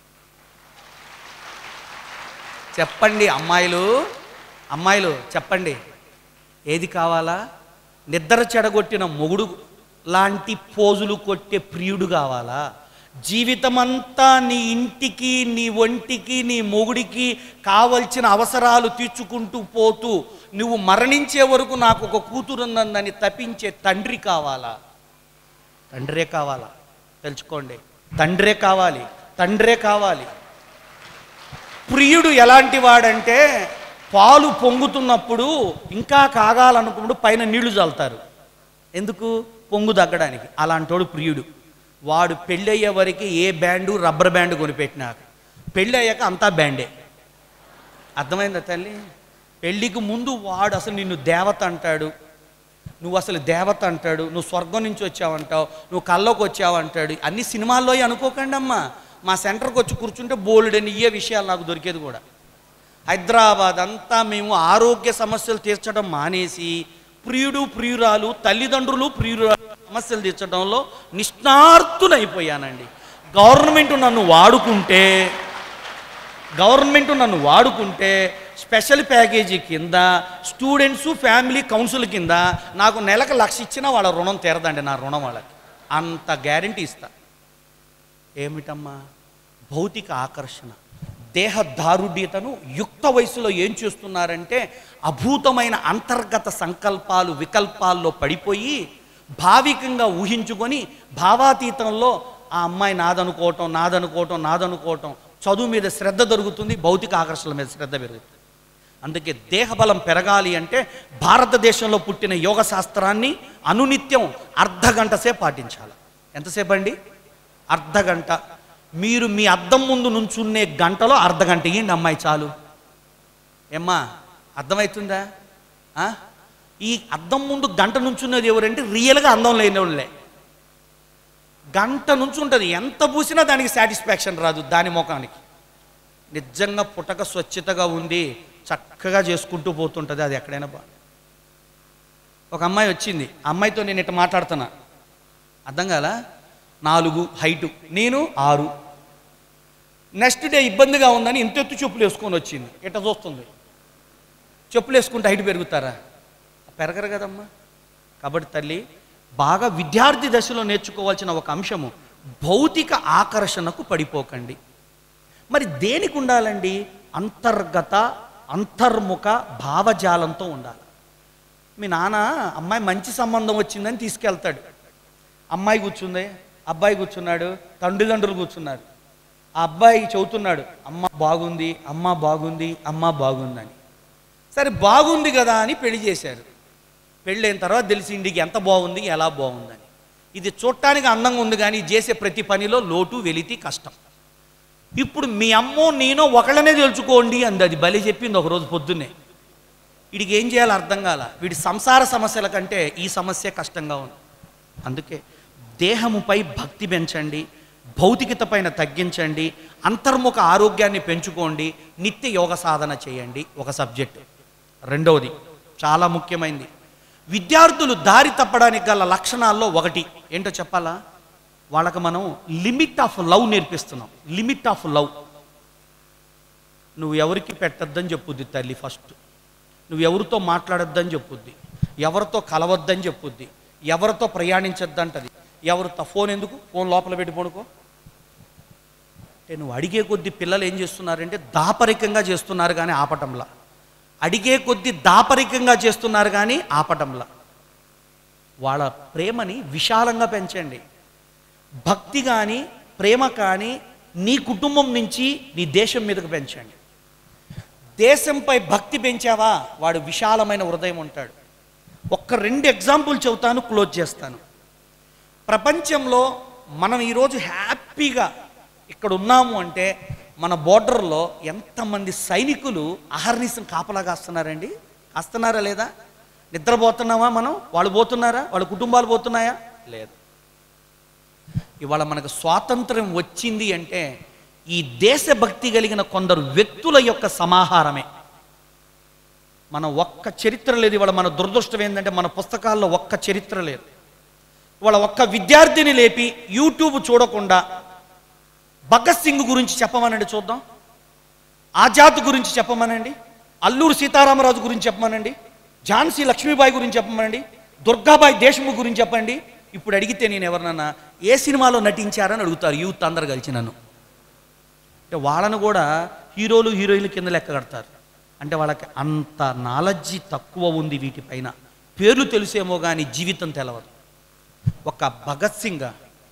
చెప్పండి అమ్మాయిలు అమ్మాయిలు చెప్పండి ఏది కావాలా నిద్ర చెడగొట్టిన మొగుడు లాంటి పోజులు కొట్టే ప్రియుడు కావాలా జీవితమంతా నీ ఇంటికి నీ ఒంటికి నీ మొగుడికి కావలసిన అవసరాలు తీర్చుకుంటూ పోతూ నువ్వు మరణించే వరకు నాకు ఒక కూతురుందని తప్పించే తండ్రి కావాలా తండ్రే కావాలా తెలుసుకోండి తండ్రే కావాలి తండ్రే కావాలి ప్రియుడు ఎలాంటి వాడంటే పాలు పొంగుతున్నప్పుడు ఇంకా కాగాలనుకున్నప్పుడు పైన నీళ్లు చల్లుతారు ఎందుకు పొంగు తగ్గడానికి అలాంటోడు ప్రియుడు వాడు పెళ్ళయ్యే వరకు ఏ బ్యాండు రబ్బర్ బ్యాండ్ కొనిపెట్టినాక పెళ్ళి అయ్యాక అంతా బ్యాండే అర్థమైందా తల్లి పెళ్ళికి ముందు వాడు అసలు నిన్ను దేవత అంటాడు నువ్వు అసలు దేవత అంటాడు నువ్వు స్వర్గం నుంచి వచ్చావంటావు నువ్వు కల్లోకి వచ్చావంటాడు అన్ని సినిమాల్లో అనుకోకండి అమ్మా మా సెంటర్కి వచ్చి కూర్చుంటే బోల్డని ఇయ్యే విషయాలు నాకు దొరికేది కూడా హైదరాబాద్ అంతా మేము ఆరోగ్య సమస్యలు తీర్చడం మానేసి ప్రియుడు ప్రియురాలు తల్లిదండ్రులు ప్రియురాలు సమస్యలు తీర్చడంలో నిష్ణార్థునైపోయానండి గవర్నమెంట్ నన్ను వాడుకుంటే గవర్నమెంట్ నన్ను వాడుకుంటే స్పెషల్ ప్యాకేజీ కింద స్టూడెంట్స్ ఫ్యామిలీ కౌన్సిల్ కింద నాకు నెలకు లక్ష ఇచ్చినా వాళ్ళ రుణం తీరదండి నా రుణం వాళ్ళకి అంత గ్యారంటీ ఇస్తా ఏమిటమ్మా భౌతిక ఆకర్షణ దేహ దారుఢ్యతను యుక్త వయసులో ఏం చేస్తున్నారంటే అభూతమైన అంతర్గత సంకల్పాలు వికల్పాల్లో పడిపోయి భావికంగా ఊహించుకొని భావాతీతంలో ఆ అమ్మాయి నాదనుకోవటం నాదనుకోవటం నాదనుకోవటం చదువు మీద శ్రద్ధ దొరుకుతుంది భౌతిక ఆకర్షణల మీద శ్రద్ధ పెరుగుతుంది అందుకే దేహబలం పెరగాలి అంటే భారతదేశంలో పుట్టిన యోగ శాస్త్రాన్ని అనునిత్యం అర్ధ గంట సేపు పాటించాలి ఎంతసేపు అండి అర్ధ గంట మీరు మీ అద్దం ముందు నుంచున్నే గంటలో అర్ధ గంట ఇయ్యండి అమ్మాయి చాలు ఏమ్మా అర్థమవుతుందా ఆ? ఈ అద్దం ముందు గంట నుంచున్నది ఎవరంటే రియల్గా అందం లేని వాళ్ళే గంట నుంచి ఉంటుంది ఎంత పూసినా దానికి సాటిస్ఫాక్షన్ రాదు దాని ముఖానికి నిజంగా పుటక స్వచ్ఛతగా ఉంది చక్కగా చేసుకుంటూ పోతుంటుంది అది ఎక్కడైనా బా ఒక అమ్మాయి వచ్చింది ఆ అమ్మాయితో నేను ఇట్లా మాట్లాడుతున్నా అర్థం కాల నాలుగు హైటు నేను ఆరు నెక్స్ట్ డే ఇబ్బందిగా ఉందని ఇంత ఎత్తు చెప్పులు వేసుకొని వచ్చింది ఇట్లా చూస్తుంది చెప్పులు వేసుకుంటే హైట్ పెరుగుతారా పెరగరు కదమ్మా కాబట్టి తల్లి బాగా విద్యార్థి దశలో నేర్చుకోవాల్సిన ఒక అంశము భౌతిక ఆకర్షణకు పడిపోకండి మరి దేనికి ఉండాలండి అంతర్గత అంతర్ముఖ భావజాలంతో ఉండాలి మీ నాన్న అమ్మాయి మంచి సంబంధం వచ్చిందని తీసుకెళ్తాడు అమ్మాయి కూర్చుంది అబ్బాయి కూర్చున్నాడు తండ్రిదండ్రులు కూర్చున్నారు ఆ అబ్బాయి చెబుతున్నాడు అమ్మ బాగుంది అమ్మ బాగుంది అమ్మ బాగుందని సరే బాగుంది కదా అని పెళ్లి చేశారు పెళ్ళైన తర్వాత తెలిసి ఇంటికి ఎంత బాగుంది ఎలా బాగుందని ఇది చూడటానికి అందంగా ఉంది కానీ చేసే ప్రతి పనిలో లోటు వెలితి కష్టం ఇప్పుడు మీ అమ్మో నేనో ఒకళ్ళనే తెలుసుకోండి అంది అది బలి చెప్పింది ఒకరోజు పొద్దున్నే వీడికి ఏం చేయాలో అర్థం కాల వీడి సంసార సమస్యల కంటే ఈ సమస్య కష్టంగా ఉంది అందుకే దేహముపై భక్తి పెంచండి భౌతికత పైన తగ్గించండి అంతర్ముఖ ఆరోగ్యాన్ని పెంచుకోండి నిత్య యోగ సాధన చేయండి ఒక సబ్జెక్ట్ రెండవది చాలా ముఖ్యమైనది విద్యార్థులు దారి తప్పడానికి గల లక్షణాల్లో ఒకటి ఏంటో చెప్పాలా వాళ్ళకి మనం లిమిట్ ఆఫ్ లవ్ నేర్పిస్తున్నాం లిమిట్ ఆఫ్ లవ్ నువ్వు ఎవరికి పెట్టద్దని చెప్పుద్ది తల్లి ఫస్ట్ నువ్వు ఎవరితో మాట్లాడొద్దని చెప్పుద్ది ఎవరితో కలవద్దని చెప్పుద్ది ఎవరితో ప్రయాణించొద్దంటది ఎవరితో ఫోన్ ఎందుకు ఫోన్ లోపల పెట్టి పడుకో అంటే నువ్వు అడిగే కొద్ది పిల్లలు ఏం చేస్తున్నారంటే దాపరికంగా చేస్తున్నారు కానీ ఆపటంలా అడిగే కొద్ది దాపరికంగా చేస్తున్నారు కానీ ఆపటంలా వాళ్ళ ప్రేమని విశాలంగా పెంచండి భక్తి కానీ ప్రేమ కానీ నీ కుటుంబం నుంచి నీ దేశం మీదకు పెంచండి దేశంపై భక్తి పెంచావా వాడు విశాలమైన హృదయం ఉంటాడు ఒక్క రెండు ఎగ్జాంపుల్ చెబుతాను క్లోజ్ చేస్తాను ప్రపంచంలో మనం ఈరోజు హ్యాపీగా ఇక్కడ ఉన్నాము అంటే మన బోర్డర్లో ఎంతమంది సైనికులు అహర్నిశం కాపలా కాస్తున్నారండి కాస్తున్నారా లేదా నిద్రపోతున్నామా మనం వాళ్ళు పోతున్నారా వాళ్ళ కుటుంబాలు పోతున్నాయా లేదు ఇవాళ మనకు స్వాతంత్రం వచ్చింది అంటే ఈ దేశభక్తి కలిగిన కొందరు వ్యక్తుల యొక్క సమాహారమే మన ఒక్క చరిత్ర లేదు ఇవాళ మన దురదృష్టం ఏంటంటే మన పుస్తకాల్లో ఒక్క చరిత్ర లేదు ఇవాళ ఒక్క విద్యార్థిని లేపి యూట్యూబ్ చూడకుండా భగత్ సింగ్ గురించి చెప్పమనండి చూద్దాం ఆజాద్ గురించి చెప్పమనండి అల్లూరు సీతారామరాజు గురించి చెప్పమనండి ఝాన్సీ లక్ష్మీబాయి గురించి చెప్పమనండి దుర్గాబాయి దేశ్ముఖ్ గురించి చెప్పండి ఇప్పుడు అడిగితే నేను ఎవరినన్నా ఏ సినిమాలో నటించారని అడుగుతారు యూత్ అందరు కలిసి నన్ను అంటే వాళ్ళను కూడా హీరోలు హీరోయిన్ల కింద లెక్క కడతారు అంటే వాళ్ళకి అంత నాలెడ్జి తక్కువ ఉంది వీటిపైన పేర్లు తెలుసేమో కానీ జీవితం తెలవదు ఒక భగత్ సింగ్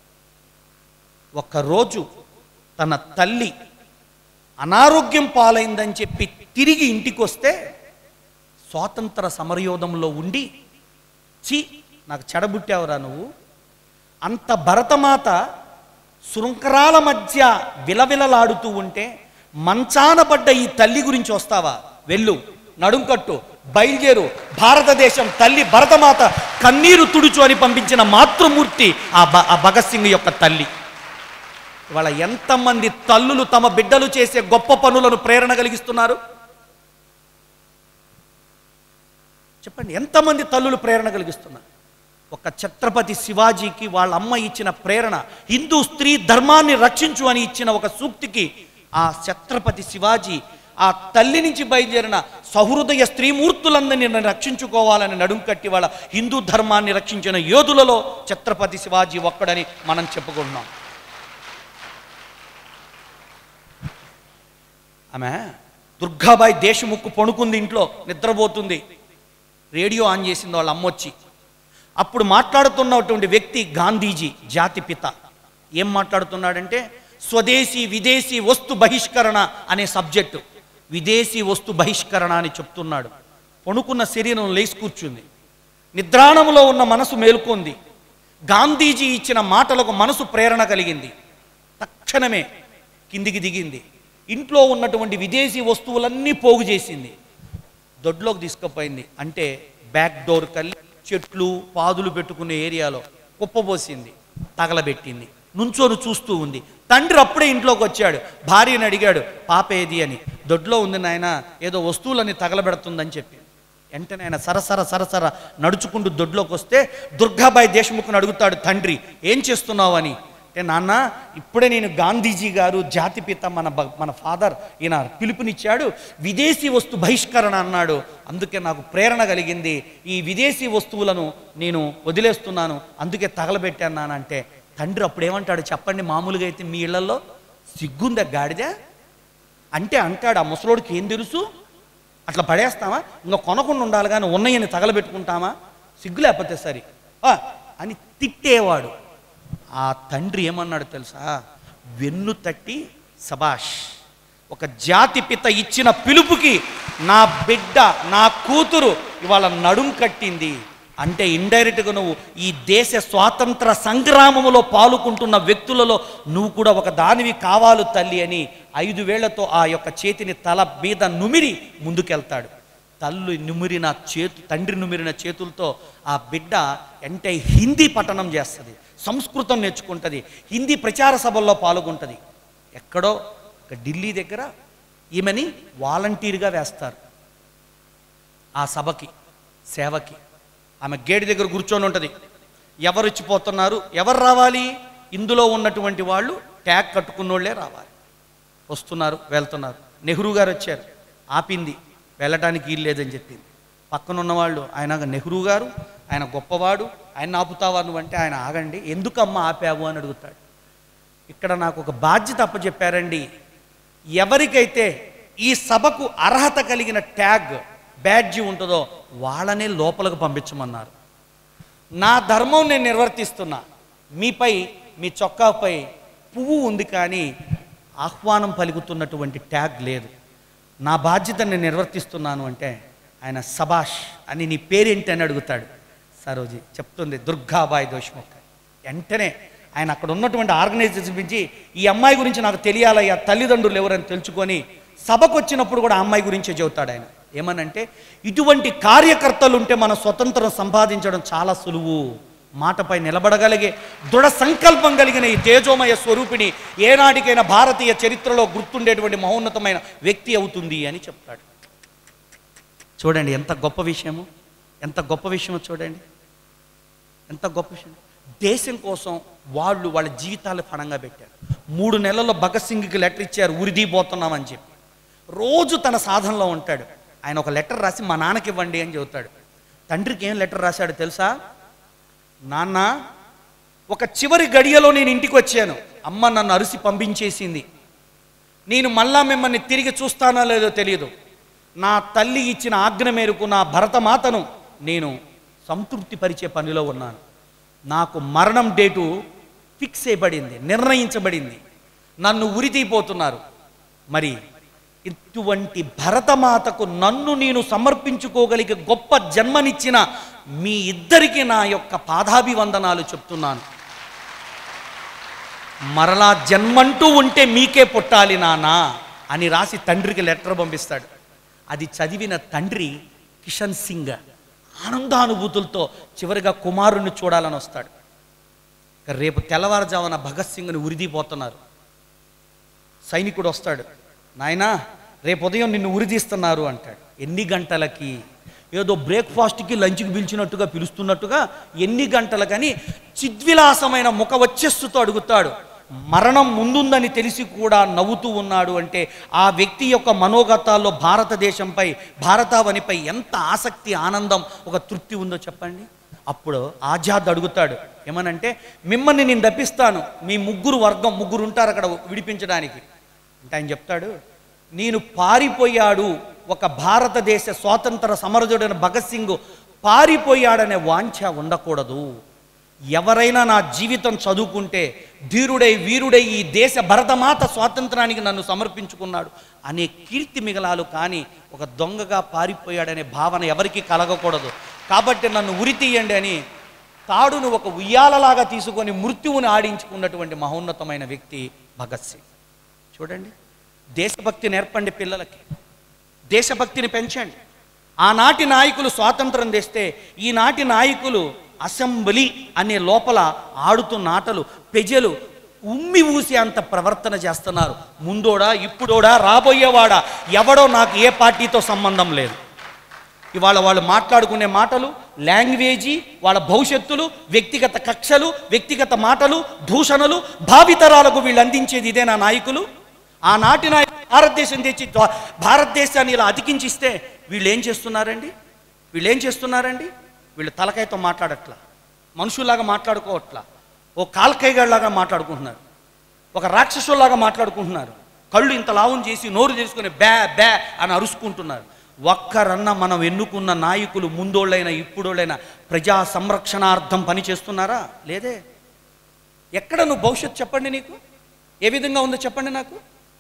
ఒక్కరోజు తన తల్లి అనారోగ్యం పాలైందని చెప్పి తిరిగి ఇంటికి వస్తే స్వాతంత్ర సమరయోధంలో ఉండి చి నాకు చెడబుట్టావురా నువ్వు అంత భరతమాత శృంఖరాల మధ్య విలవిలలాడుతూ ఉంటే మంచాన పడ్డ ఈ తల్లి గురించి వస్తావా వెళ్ళు నడుంకట్టు బయలుదేరు భారతదేశం తల్లి భరతమాత కన్నీరు తుడుచు అని పంపించిన మాతృమూర్తి ఆ భ ఆ భగత్ సింగ్ యొక్క తల్లి ఇవాళ ఎంతమంది తల్లులు తమ బిడ్డలు చేసే గొప్ప పనులను ప్రేరణ కలిగిస్తున్నారు చెప్పండి ఎంతమంది తల్లులు ప్రేరణ కలిగిస్తున్నారు ఒక ఛత్రపతి శివాజీకి వాళ్ళ అమ్మ ఇచ్చిన ప్రేరణ హిందూ స్త్రీ ధర్మాన్ని రక్షించు అని ఇచ్చిన ఒక సూక్తికి ఆ ఛత్రపతి శివాజీ ఆ తల్లి నుంచి బయలుదేరిన సహృదయ స్త్రీమూర్తులందరినీ నేను రక్షించుకోవాలని నడుం కట్టి వాళ్ళ హిందూ ధర్మాన్ని రక్షించిన యోధులలో ఛత్రపతి శివాజీ ఒక్కడని మనం చెప్పుకుంటున్నాం ఆమె దుర్గాబాయి దేశముక్కు పణుకుంది ఇంట్లో నిద్రపోతుంది రేడియో ఆన్ చేసింది వాళ్ళ అమ్మొచ్చి అప్పుడు మాట్లాడుతున్నటువంటి వ్యక్తి గాంధీజీ జాతి పిత ఏం మాట్లాడుతున్నాడంటే స్వదేశీ విదేశీ వస్తు బహిష్కరణ అనే సబ్జెక్టు విదేశీ వస్తు బహిష్కరణ అని చెప్తున్నాడు పణుకున్న శరీరం లేచి కూర్చుంది నిద్రాణములో ఉన్న మనసు మేల్కొంది గాంధీజీ ఇచ్చిన మాటలకు మనసు ప్రేరణ కలిగింది తక్షణమే కిందికి దిగింది ఇంట్లో ఉన్నటువంటి విదేశీ వస్తువులన్నీ పోగు చేసింది దొడ్లోకి తీసుకుపోయింది అంటే బ్యాక్ డోర్ కల్లి చెట్లు పాదులు పెట్టుకునే ఏరియాలో కుప్పబోసింది తగలబెట్టింది నుంచోను చూస్తూ ఉంది తండ్రి అప్పుడే ఇంట్లోకి వచ్చాడు భార్యని అడిగాడు పాప ఏది అని దొడ్లో ఉంది నాయన ఏదో వస్తువులని తగలబెడుతుందని చెప్పి వెంటనే ఆయన సరసర సరసర నడుచుకుంటూ దొడ్లోకి వస్తే దుర్గాబాయి దేశముఖను అడుగుతాడు తండ్రి ఏం చేస్తున్నావు అని అంటే నాన్న ఇప్పుడే నేను గాంధీజీ గారు జాతిపిత మన బ- మన ఫాదర్ ఈయన పిలుపునిచ్చాడు విదేశీ వస్తు బహిష్కరణ అన్నాడు అందుకే నాకు ప్రేరణ కలిగింది ఈ విదేశీ వస్తువులను నేను వదిలేస్తున్నాను అందుకే తగలబెట్టాను నాన్న అంటే తండ్రి అప్పుడు ఏమంటాడు చెప్పండి మామూలుగా అయితే మీ ఇళ్లలో సిగ్గుందా గాడిద అంటే అంటాడు ఆ ముసలోడికి ఏం తెలుసు అట్లా పడేస్తామా ఇంకా కొనకుండా ఉండాలి కానీ ఉన్నయని తగలబెట్టుకుంటామా సిగ్గు లేకపోతే సరి ఆ, అని తిట్టేవాడు ఆ తండ్రి ఏమన్నాడు తెలుసా వెన్ను తట్టి సబాష్ ఒక జాతి పిత ఇచ్చిన పిలుపుకి నా బిడ్డ నా కూతురు ఇవాళ నడుం కట్టింది అంటే ఇండైరెక్ట్గా నువ్వు ఈ దేశ స్వాతంత్ర సంగ్రామములో పాల్గొంటున్న వ్యక్తులలో నువ్వు కూడా ఒక దానివి కావాలి తల్లి అని ఐదు వేళ్లతో ఆ యొక్క చేతిని తల మీద నుమిరి ముందుకెళ్తాడు తల్లి నుమిరిన చేతు తండ్రి నుమిరిన చేతులతో ఆ బిడ్డ అంటే హిందీ పఠనం చేస్తుంది సంస్కృతం నేర్చుకుంటుంది హిందీ ప్రచార సభల్లో పాల్గొంటుంది ఎక్కడో ఒక ఢిల్లీ దగ్గర ఈమెని వాలంటీర్గా వేస్తారు ఆ సభకి సేవకి ఆమె గేటు దగ్గర కూర్చొని ఉంటుంది ఎవరు ఇచ్చిపోతున్నారు ఎవరు రావాలి ఇందులో ఉన్నటువంటి వాళ్ళు ట్యాగ్ కట్టుకున్నోళ్ళే రావాలి వస్తున్నారు వెళ్తున్నారు నెహ్రూ గారు వచ్చారు ఆపింది వెళ్ళటానికి వీలు లేదని చెప్పింది పక్కన ఉన్నవాళ్ళు ఆయన నెహ్రూ గారు ఆయన గొప్పవాడు ఆయన ఆపుతావా నువ్వు అంటే ఆయన ఆగండి ఎందుకమ్మ ఆపావు అని అడుగుతాడు ఇక్కడ నాకు ఒక బాధ్యత అప్పచెప్పారండి ఎవరికైతే ఈ సభకు అర్హత కలిగిన ట్యాగ్ బ్యాడ్జి ఉంటుందో వాళ్ళనే లోపలికి పంపించమన్నారు నా ధర్మం నేను నిర్వర్తిస్తున్నా మీపై మీ చొక్కాపై పువ్వు ఉంది కానీ ఆహ్వానం పలుకుతున్నటువంటి ట్యాగ్ లేదు నా బాధ్యత నేను నిర్వర్తిస్తున్నాను అంటే ఆయన సబాష్ అని నీ పేరేంటి అని అడుగుతాడు సరోజీ చెప్తుంది దుర్గాబాయ్ దోషముఖ వెంటనే ఆయన అక్కడ ఉన్నటువంటి ఆర్గనైజేషన్ పిలిచి ఈ అమ్మాయి గురించి నాకు తెలియాలయ్యా తల్లిదండ్రులు ఎవరని తెలుసుకొని సభకు వచ్చినప్పుడు కూడా ఆ అమ్మాయి గురించే చెబుతాడు ఆయన ఏమనంటే ఇటువంటి కార్యకర్తలు ఉంటే మన స్వతంత్రం సంపాదించడం చాలా సులువు మాటపై నిలబడగలిగే దృఢ సంకల్పం కలిగిన ఈ తేజోమయ స్వరూపిణి ఏనాటికైనా భారతీయ చరిత్రలో గుర్తుండేటువంటి మహోన్నతమైన వ్యక్తి అవుతుంది అని చెప్తాడు చూడండి ఎంత గొప్ప విషయము ఎంత గొప్ప విషయమో చూడండి ఎంత గొప్ప విషయం దేశం కోసం వాళ్ళు వాళ్ళ జీవితాలు పణంగా పెట్టారు మూడు నెలల్లో భగత్ సింగ్కి లెటర్ ఇచ్చారు ఉరిది పోతున్నామని చెప్పి రోజు తన సాధనలో ఉంటాడు ఆయన ఒక లెటర్ రాసి మా నాన్నకి ఇవ్వండి అని చెబుతాడు తండ్రికి ఏం లెటర్ రాశాడు తెలుసా నాన్న ఒక చివరి గడియలో నేను ఇంటికి వచ్చాను అమ్మ నన్ను అరిసి పంపించేసింది నేను మళ్ళా మిమ్మల్ని తిరిగి చూస్తానో లేదో తెలియదు నా తల్లి ఇచ్చిన ఆజ్ఞ మేరకు నా భరతమాతను నేను సంతృప్తి పరిచే పనిలో ఉన్నాను నాకు మరణం డేటు ఫిక్స్ చేయబడింది నిర్ణయించబడింది నన్ను ఉరితీపోతున్నారు మరి ఇటువంటి భరతమాతకు నన్ను నేను సమర్పించుకోగలిగే గొప్ప జన్మనిచ్చిన మీ ఇద్దరికి నా యొక్క పాదాభివందనాలు చెప్తున్నాను మరలా జన్మంటూ ఉంటే మీకే పుట్టాలి నానా అని రాసి తండ్రికి లెటర్ పంపిస్తాడు అది చదివిన తండ్రి కిషన్ సింగ్ ఆనందానుభూతులతో చివరిగా కుమారుణ్ణి చూడాలని వస్తాడు ఇక రేపు తెల్లవారుజామున భగత్ సింగ్ని ఉరిదిపోతున్నారు సైనికుడు వస్తాడు నాయనా రేపు ఉదయం నిన్ను ఉరిదీస్తున్నారు అంటాడు ఎన్ని గంటలకి ఏదో బ్రేక్ఫాస్ట్కి లంచ్కి పిలిచినట్టుగా పిలుస్తున్నట్టుగా ఎన్ని గంటలకని చిద్విలాసమైన ముఖ వచ్చస్సుతో అడుగుతాడు మరణం ముందుందని తెలిసి కూడా నవ్వుతూ ఉన్నాడు అంటే ఆ వ్యక్తి యొక్క మనోగతాల్లో భారతదేశంపై భారతావనిపై ఎంత ఆసక్తి ఆనందం ఒక తృప్తి ఉందో చెప్పండి అప్పుడు ఆజాద్ అడుగుతాడు ఏమనంటే మిమ్మల్ని నేను తప్పిస్తాను మీ ముగ్గురు వర్గం ముగ్గురు ఉంటారు అక్కడ విడిపించడానికి అంటే ఆయన చెప్తాడు నేను పారిపోయాడు ఒక భారతదేశ స్వాతంత్ర సమరజుడైన భగత్ సింగ్ పారిపోయాడనే వాంఛ ఉండకూడదు ఎవరైనా నా జీవితం చదువుకుంటే ధీరుడై వీరుడై ఈ దేశ భరతమాత స్వాతంత్రానికి నన్ను సమర్పించుకున్నాడు అనే కీర్తి మిగలాలు కానీ ఒక దొంగగా పారిపోయాడనే భావన ఎవరికీ కలగకూడదు కాబట్టి నన్ను ఉరి తీయండి అని తాడును ఒక ఉయ్యాలలాగా తీసుకొని మృత్యువుని ఆడించుకున్నటువంటి మహోన్నతమైన వ్యక్తి భగత్ సింగ్ చూడండి దేశభక్తి నేర్పండి పిల్లలకి దేశభక్తిని పెంచండి ఆనాటి నాయకులు స్వాతంత్రం తెస్తే ఈనాటి నాయకులు అసెంబ్లీ అనే లోపల ఆడుతున్న ఆటలు ప్రజలు ఉమ్మి ఊసి అంత ప్రవర్తన చేస్తున్నారు ముందోడా ఇప్పుడోడా రాబోయేవాడా ఎవడో నాకు ఏ పార్టీతో సంబంధం లేదు ఇవాళ వాళ్ళు మాట్లాడుకునే మాటలు లాంగ్వేజీ వాళ్ళ భవిష్యత్తులు వ్యక్తిగత కక్షలు వ్యక్తిగత మాటలు దూషణలు భావితరాలకు వీళ్ళు అందించేది ఇదే నా నాయకులు ఆనాటి నాయకులు భారతదేశం తెచ్చి ద్వా- భారతదేశాన్ని ఇలా అతికించిస్తే వీళ్ళు ఏం చేస్తున్నారండి వీళ్ళు ఏం చేస్తున్నారండి వీళ్ళు తలకాయతో మాట్లాడట్లా మనుషుల్లాగా మాట్లాడుకోవట్లా ఓ కాల్కైగాళ్ళలాగా మాట్లాడుకుంటున్నారు ఒక రాక్షసుల్లాగా మాట్లాడుకుంటున్నారు కళ్ళు ఇంత లావం చేసి నోరు చేసుకుని బ్యా బ్యా అని అరుచుకుంటున్నారు ఒక్కరన్న మనం ఎన్నుకున్న నాయకులు ముందోళ్ళైనా ఇప్పుడోళ్ళైనా ప్రజా సంరక్షణార్థం పని చేస్తున్నారా లేదే ఎక్కడ నువ్వు భవిష్యత్తు చెప్పండి నీకు ఏ విధంగా ఉందో చెప్పండి నాకు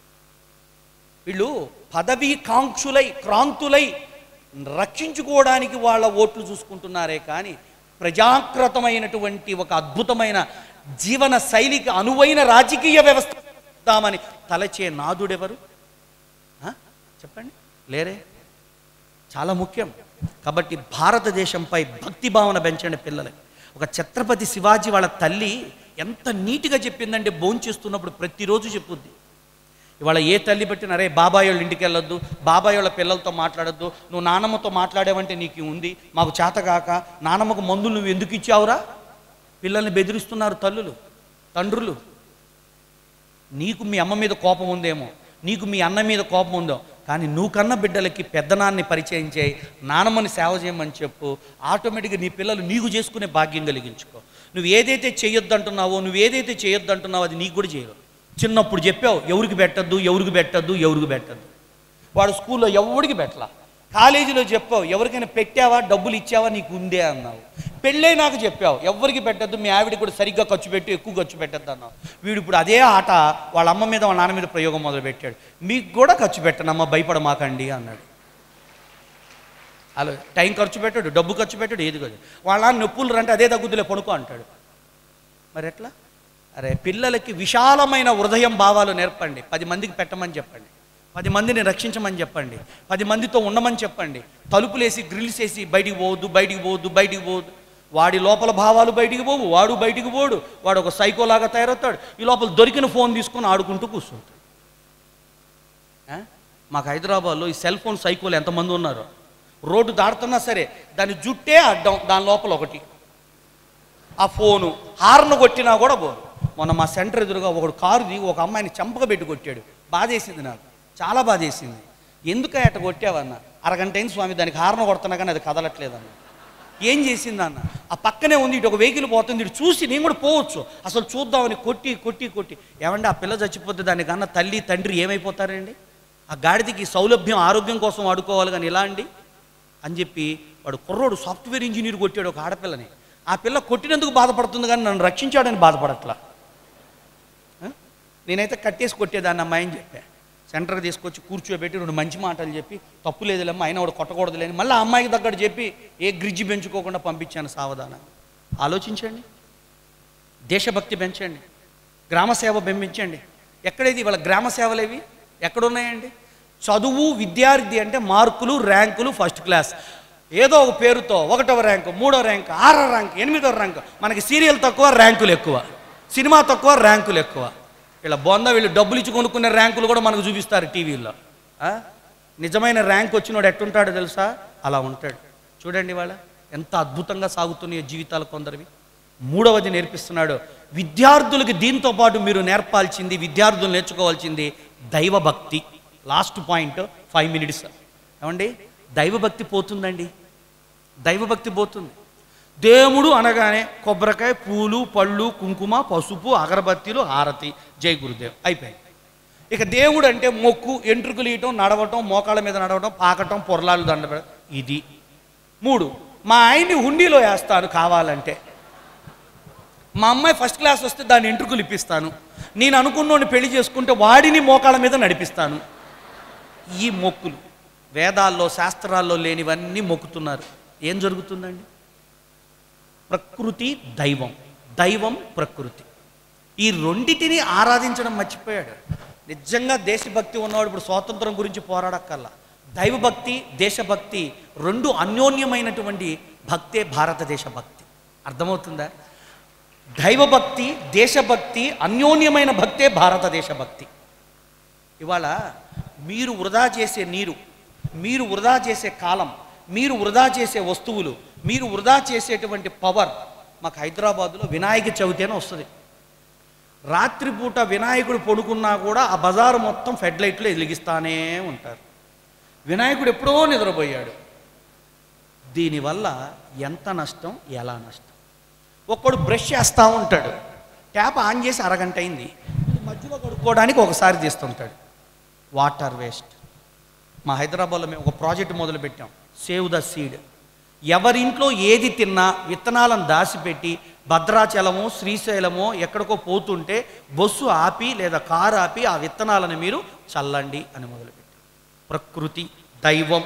వీళ్ళు పదవీ కాంక్షులై క్రాంతులై రక్షించుకోవడానికి వాళ్ళ ఓట్లు చూసుకుంటున్నారే కానీ ప్రజాకృతమైనటువంటి ఒక అద్భుతమైన జీవన శైలికి అనువైన రాజకీయ వ్యవస్థ దామని తలచే నాదుడెవరు ఆ? చెప్పండి లేరే చాలా ముఖ్యం కాబట్టి భారతదేశంపై భక్తి భావన పెంచండి పిల్లలకి ఒక ఛత్రపతి శివాజీ వాళ్ళ తల్లి ఎంత నీట్గా చెప్పిందంటే భోంచేస్తున్నప్పుడు ప్రతిరోజు చెప్పుద్ది ఇవాళ ఏ తల్లి పెట్టిన అరే బాబాయ్ వాళ్ళ ఇంటికి వెళ్ళొద్దు బాబాయ్ వాళ్ళ పిల్లలతో మాట్లాడొద్దు నువ్వు నానమ్మతో మాట్లాడేవంటే నీకు ఉంది మాకు చేతగాక నానమ్మకు మందులు నువ్వు ఎందుకు ఇచ్చావురా పిల్లల్ని బెదిరిస్తున్నారు తల్లులు తండ్రులు నీకు మీ అమ్మ మీద కోపం ఉందేమో నీకు మీ అన్న మీద కోపం ఉందో కానీ నువ్వు కన్న బిడ్డలకి పెద్దనాన్ని పరిచయం చేయి నానమ్మని సేవ చేయమని చెప్పు ఆటోమేటిక్గా నీ పిల్లలు నీకు చేసుకునే భాగ్యం కలిగించుకో నువ్వు ఏదైతే చేయొద్దంటున్నావో నువ్వు ఏదైతే చేయొద్దంటున్నావో అది నీకు కూడా చేయరు చిన్నప్పుడు చెప్పావు ఎవరికి పెట్టద్దు ఎవరికి పెట్టద్దు ఎవరికి పెట్టద్దు వాడు స్కూల్లో ఎవరికి పెట్టలా కాలేజీలో చెప్పావు ఎవరికైనా పెట్టావా డబ్బులు ఇచ్చావా నీకు ఉందే అన్నావు పెళ్ళే నాకు చెప్పావు ఎవరికి పెట్టద్దు మీ ఆవిడ కూడా సరిగ్గా ఖర్చు పెట్టి ఎక్కువ ఖర్చు పెట్టద్దు అన్నావు వీడు ఇప్పుడు అదే ఆట వాళ్ళ అమ్మ మీద వాళ్ళ నాన్న మీద ప్రయోగం మొదలు పెట్టాడు మీకు కూడా ఖర్చు పెట్టనమ్మా భయపడమాకండి అన్నాడు అలా టైం ఖర్చు పెట్టాడు డబ్బు ఖర్చు పెట్టాడు ఏది కాదు వాళ్ళ నాన్న నొప్పులు రంటే అదే తగ్గుద్దులే పడుకో అంటాడు మరి ఎట్లా అరే పిల్లలకి విశాలమైన హృదయం భావాలు నేర్పండి పది మందికి పెట్టమని చెప్పండి పది మందిని రక్షించమని చెప్పండి పది మందితో ఉండమని చెప్పండి తలుపులేసి గ్రిల్స్ వేసి బయటికి పోవద్దు బయటికి పోవద్దు బయటికి పోవద్దు వాడి లోపల భావాలు బయటికి పోవు వాడు బయటికి పోడు వాడు ఒక సైకోలాగా తయారవుతాడు ఈ లోపల దొరికిన ఫోన్ తీసుకొని ఆడుకుంటూ కూర్చుంటాడు ఆ? మాకు హైదరాబాద్లో ఈ సెల్ ఫోన్ సైకోలు ఎంతమంది ఉన్నారు రోడ్డు దాడుతున్నా సరే దాని జుట్టే అడ్డం దాని లోపల ఒకటి ఆ ఫోను హార్న్ కొట్టినా కూడా పోదు మొన్న మా సెంటర్ ఎదురుగా ఒకడు కారు దిగి ఒక అమ్మాయిని చంపక పెట్టి కొట్టాడు బాధేసింది నాకు చాలా బాధేసింది ఎందుకు అట్ట కొట్టావన్న అరగంట అయింది స్వామి దానికి హార్న్ కొడుతున్నా కానీ అది కదలట్లేదన్న ఏం చేసింది అన్న ఆ పక్కనే ఉంది ఇటు ఒక వెహికల్ పోతుంది ఇటు చూసి నేను కూడా పోవచ్చు అసలు చూద్దామని కొట్టి కొట్టి కొట్టి ఏమంటే ఆ పిల్ల చచ్చిపోతే దానికన్నా తల్లి తండ్రి ఏమైపోతారండి ఆ గాడిదకి సౌలభ్యం ఆరోగ్యం కోసం వాడుకోవాలి కానీ ఇలా అండి అని చెప్పి వాడు కుర్రోడు సాఫ్ట్వేర్ ఇంజనీర్ కొట్టాడు ఒక ఆడపిల్లని ఆ పిల్ల కొట్టినందుకు బాధపడుతుంది కానీ నన్ను రక్షించాడని బాధపడట్లా ఆ? నేనైతే కట్టేసి కొట్టేదాన్ని అమ్మాయి అని చెప్పా సెంటర్కి తీసుకొచ్చి కూర్చోబెట్టి రెండు మంచి మాటలు చెప్పి తప్పు లేదులేమ్మా అయినా వాడు కొట్టకూడదు లేని మళ్ళీ ఆ అమ్మాయికి తగ్గట్టు చెప్పి ఏ గ్రిడ్జి పెంచుకోకుండా పంపించాను సావధానం ఆలోచించండి దేశభక్తి పెంచండి గ్రామ సేవ పెంపించండి ఎక్కడేది వాళ్ళ గ్రామ సేవలు ఏవి ఎక్కడున్నాయండి చదువు విద్యార్థి అంటే మార్కులు ర్యాంకులు ఫస్ట్ క్లాస్ ఏదో ఒక పేరుతో ఒకటవ ర్యాంకు మూడో ర్యాంక్ ఆరో ర్యాంక్ ఎనిమిదో ర్యాంక్ మనకి సీరియల్ తక్కువ ర్యాంకులు ఎక్కువ సినిమా తక్కువ ర్యాంకులు ఎక్కువ వీళ్ళ బొంద వీళ్ళు డబ్బులు ఇచ్చి కొనుక్కునే ర్యాంకులు కూడా మనకు చూపిస్తారు టీవీలో ఆ? నిజమైన ర్యాంక్ వచ్చినోడు ఎట్టుంటాడో తెలుసా అలా ఉంటాడు చూడండి వాళ్ళ ఎంత అద్భుతంగా సాగుతున్నాయో జీవితాలు కొందరివి మూడవది నేర్పిస్తున్నాడు విద్యార్థులకి దీంతో పాటు మీరు నేర్పాల్సింది విద్యార్థులు నేర్చుకోవాల్సింది దైవభక్తి లాస్ట్ పాయింట్ ఫైవ్ మినిట్స్ ఏమండి దైవభక్తి పోతుందండి దైవభక్తి పోతుంది దేవుడు అనగానే కొబ్బరికాయ పూలు పళ్ళు కుంకుమ పసుపు అగరబత్తీలు హారతి జై గురుదేవ్ అయిపోయింది ఇక దేవుడు అంటే మొక్కు ఎంట్రుకలు ఇయటం నడవటం మోకాళ్ళ మీద నడవటం పాకటం పొరలాలు దండ ఇది మూడు మా ఆయన్ని హుండీలో వేస్తాను కావాలంటే మా అమ్మాయి ఫస్ట్ క్లాస్ వస్తే దాన్ని ఎంట్రుకలు ఇప్పిస్తాను నేను అనుకున్నోని పెళ్లి చేసుకుంటే వాడిని మోకాళ్ళ మీద నడిపిస్తాను ఈ మొక్కులు వేదాల్లో శాస్త్రాల్లో లేనివన్నీ మొక్కుతున్నారు ఏం జరుగుతుందండి ప్రకృతి దైవం దైవం ప్రకృతి ఈ రెండిటిని ఆరాధించడం మర్చిపోయాడు నిజంగా దేశభక్తి ఉన్నవాడు ఇప్పుడు స్వాతంత్రం గురించి పోరాడక్కల్లా దైవభక్తి దేశభక్తి రెండు అన్యోన్యమైనటువంటి భక్తే భారతదేశ భక్తి అర్థమవుతుందా దైవభక్తి దేశభక్తి అన్యోన్యమైన భక్తే భారతదేశ భక్తి ఇవాళ మీరు వృధా చేసే నీరు మీరు వృధా చేసే కాలం మీరు వృధా చేసే వస్తువులు మీరు వృధా చేసేటువంటి పవర్ మాకు హైదరాబాదులో వినాయక చవితి అని వస్తుంది రాత్రిపూట వినాయకుడు పడుకున్నా కూడా ఆ బజారు మొత్తం ఫెడ్ లైట్లు వెలిగిస్తానే ఉంటారు వినాయకుడు ఎప్పుడో నిద్రపోయాడు దీనివల్ల ఎంత నష్టం ఎలా నష్టం ఒక్కడు బ్రష్ చేస్తూ ఉంటాడు ట్యాప్ ఆన్ చేసి అరగంట అయింది మధ్యలో కడుక్కోవడానికి ఒకసారి తీస్తుంటాడు వాటర్ వేస్ట్ మా హైదరాబాద్లో మేము ఒక ప్రాజెక్ట్ మొదలు పెట్టాం సేవ్ ద సీడ్ ఎవరింట్లో ఏది తిన్నా విత్తనాలను దాచిపెట్టి భద్రాచలమో శ్రీశైలమో ఎక్కడికో పోతుంటే బస్సు ఆపి లేదా కారు ఆపి ఆ విత్తనాలను మీరు చల్లండి అని మొదలుపెట్టాం ప్రకృతి దైవం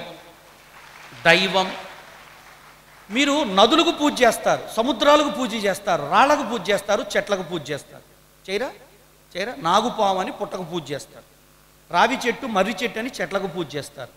దైవం మీరు నదులకు పూజ చేస్తారు సముద్రాలకు పూజ చేస్తారు రాళ్లకు పూజ చేస్తారు చెట్లకు పూజ చేస్తారు చేయరా చేయరా నాగుపాము అని పుట్టకు పూజ చేస్తారు రావి చెట్టు మర్రి చెట్టు అని చెట్లకు పూజ చేస్తారు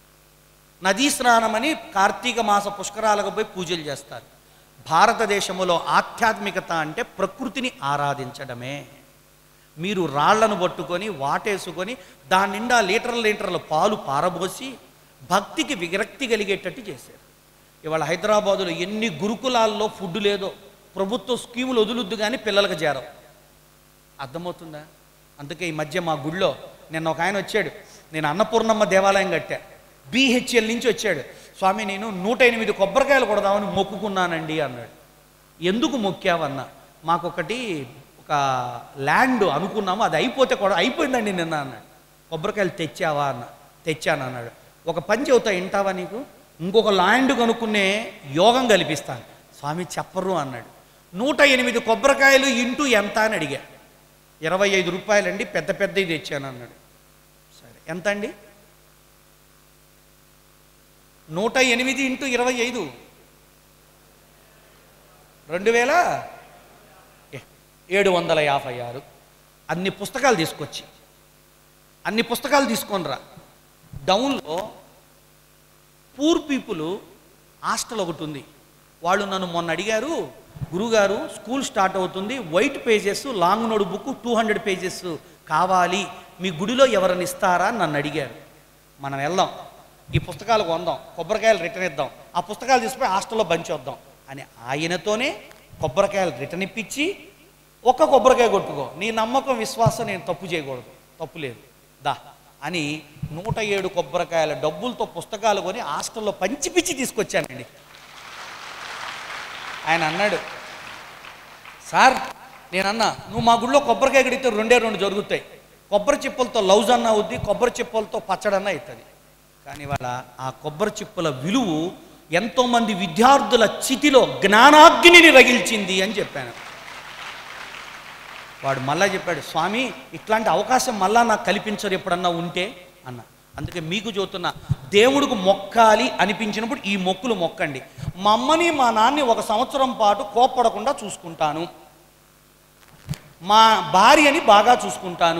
నదీ స్నానమని కార్తీక మాస పుష్కరాలకు పోయి పూజలు చేస్తారు భారతదేశంలో ఆధ్యాత్మికత అంటే ప్రకృతిని ఆరాధించడమే మీరు రాళ్లను పట్టుకొని వాటేసుకొని దాని నిండా లీటర్ల లీటర్ల పాలు పారబోసి భక్తికి విరక్తి కలిగేటట్టు చేశారు ఇవాళ హైదరాబాదులో ఎన్ని గురుకులాల్లో ఫుడ్ లేదో ప్రభుత్వ స్కీములు వదులుద్దు కానీ పిల్లలకు చేరవు అర్థమవుతుందా అందుకే ఈ మధ్య మా గుడిలో నిన్న ఒక ఆయన వచ్చాడు నేను అన్నపూర్ణమ్మ దేవాలయం కట్టా బీహెచ్ఎల్ నుంచి వచ్చాడు స్వామి నేను నూట ఎనిమిది కొబ్బరికాయలు కొడదామని మొక్కుకున్నానండి అన్నాడు ఎందుకు మొక్కావన్నా మాకొకటి ఒక ల్యాండ్ అనుకున్నాము అది అయిపోతే కూడా అయిపోయిందండి నిన్న అన్నాడు కొబ్బరికాయలు తెచ్చావా అన్న తెచ్చాను అన్నాడు ఒక పని చెబుతా వింటావా నీకు ఇంకొక ల్యాండ్ కొనుక్కునే యోగం కల్పిస్తాను స్వామి చెప్పరు అన్నాడు నూట ఎనిమిది కొబ్బరికాయలు ఇంటూ ఎంత అని అడిగా ఇరవై ఐదు రూపాయలండి పెద్ద పెద్దవి తెచ్చాను అన్నాడు సరే ఎంత అండి నూట ఎనిమిది ఇంటూ ఇరవై ఐదు రెండు వేల ఏ- ఏడు వందల యాభై ఆరు అన్ని పుస్తకాలు తీసుకొచ్చి అన్ని పుస్తకాలు తీసుకొనిరా డౌన్లో పూర్ పీపుల్ హాస్టల్ ఒకటి ఉంది వాళ్ళు నన్ను మొన్న అడిగారు గురుగారు స్కూల్ స్టార్ట్ అవుతుంది white pages long notebook two hundred pages కావాలి మీ గుడిలో ఎవరిని ఇస్తారా అని నన్ను అడిగారు మనం వెళ్దాం ఈ పుస్తకాలు కొందాం కొబ్బరికాయలు రిటర్న్ ఇద్దాం ఆ పుస్తకాలు తీసుకుపోయి హాస్టల్లో బంచేద్దాం అని ఆయనతోనే కొబ్బరికాయలు రిటర్న్ ఇప్పించి ఒక్క కొబ్బరికాయ కొట్టుకో నీ నమ్మకం విశ్వాసం నేను తప్పు చేయకూడదు తప్పు లేదు దా అని నూట ఏడు కొబ్బరికాయల డబ్బులతో పుస్తకాలు కొని హాస్టల్లో పంచిపిచ్చి తీసుకొచ్చానండి ఆయన అన్నాడు సార్ నేను అన్నా నువ్వు మా గుడిలో కొబ్బరికాయ కడిగితే రెండే రెండు జరుగుతాయి కొబ్బరి చిప్పలతో లౌజ్ అన్న అవుద్ది కొబ్బరి చిప్పలతో పచ్చడన్న అవుతుంది కానీ వాళ్ళ ఆ కొబ్బరి చిప్పల విలువ ఎంతోమంది విద్యార్థుల చితిలో జ్ఞానాగ్నిని రగిల్చింది అని చెప్పాను వాడు మళ్ళా చెప్పాడు స్వామి ఇట్లాంటి అవకాశం మళ్ళా నాకు కల్పించరు ఎప్పుడన్నా ఉంటే అన్న అందుకే మీకు చూస్తున్నా దేవుడికి మొక్కాలి అనిపించినప్పుడు ఈ మొక్కులు మొక్కండి మా అమ్మని మా నాన్ని ఒక సంవత్సరం పాటు కోప్పడకుండా చూసుకుంటాను మా భార్యని బాగా చూసుకుంటాను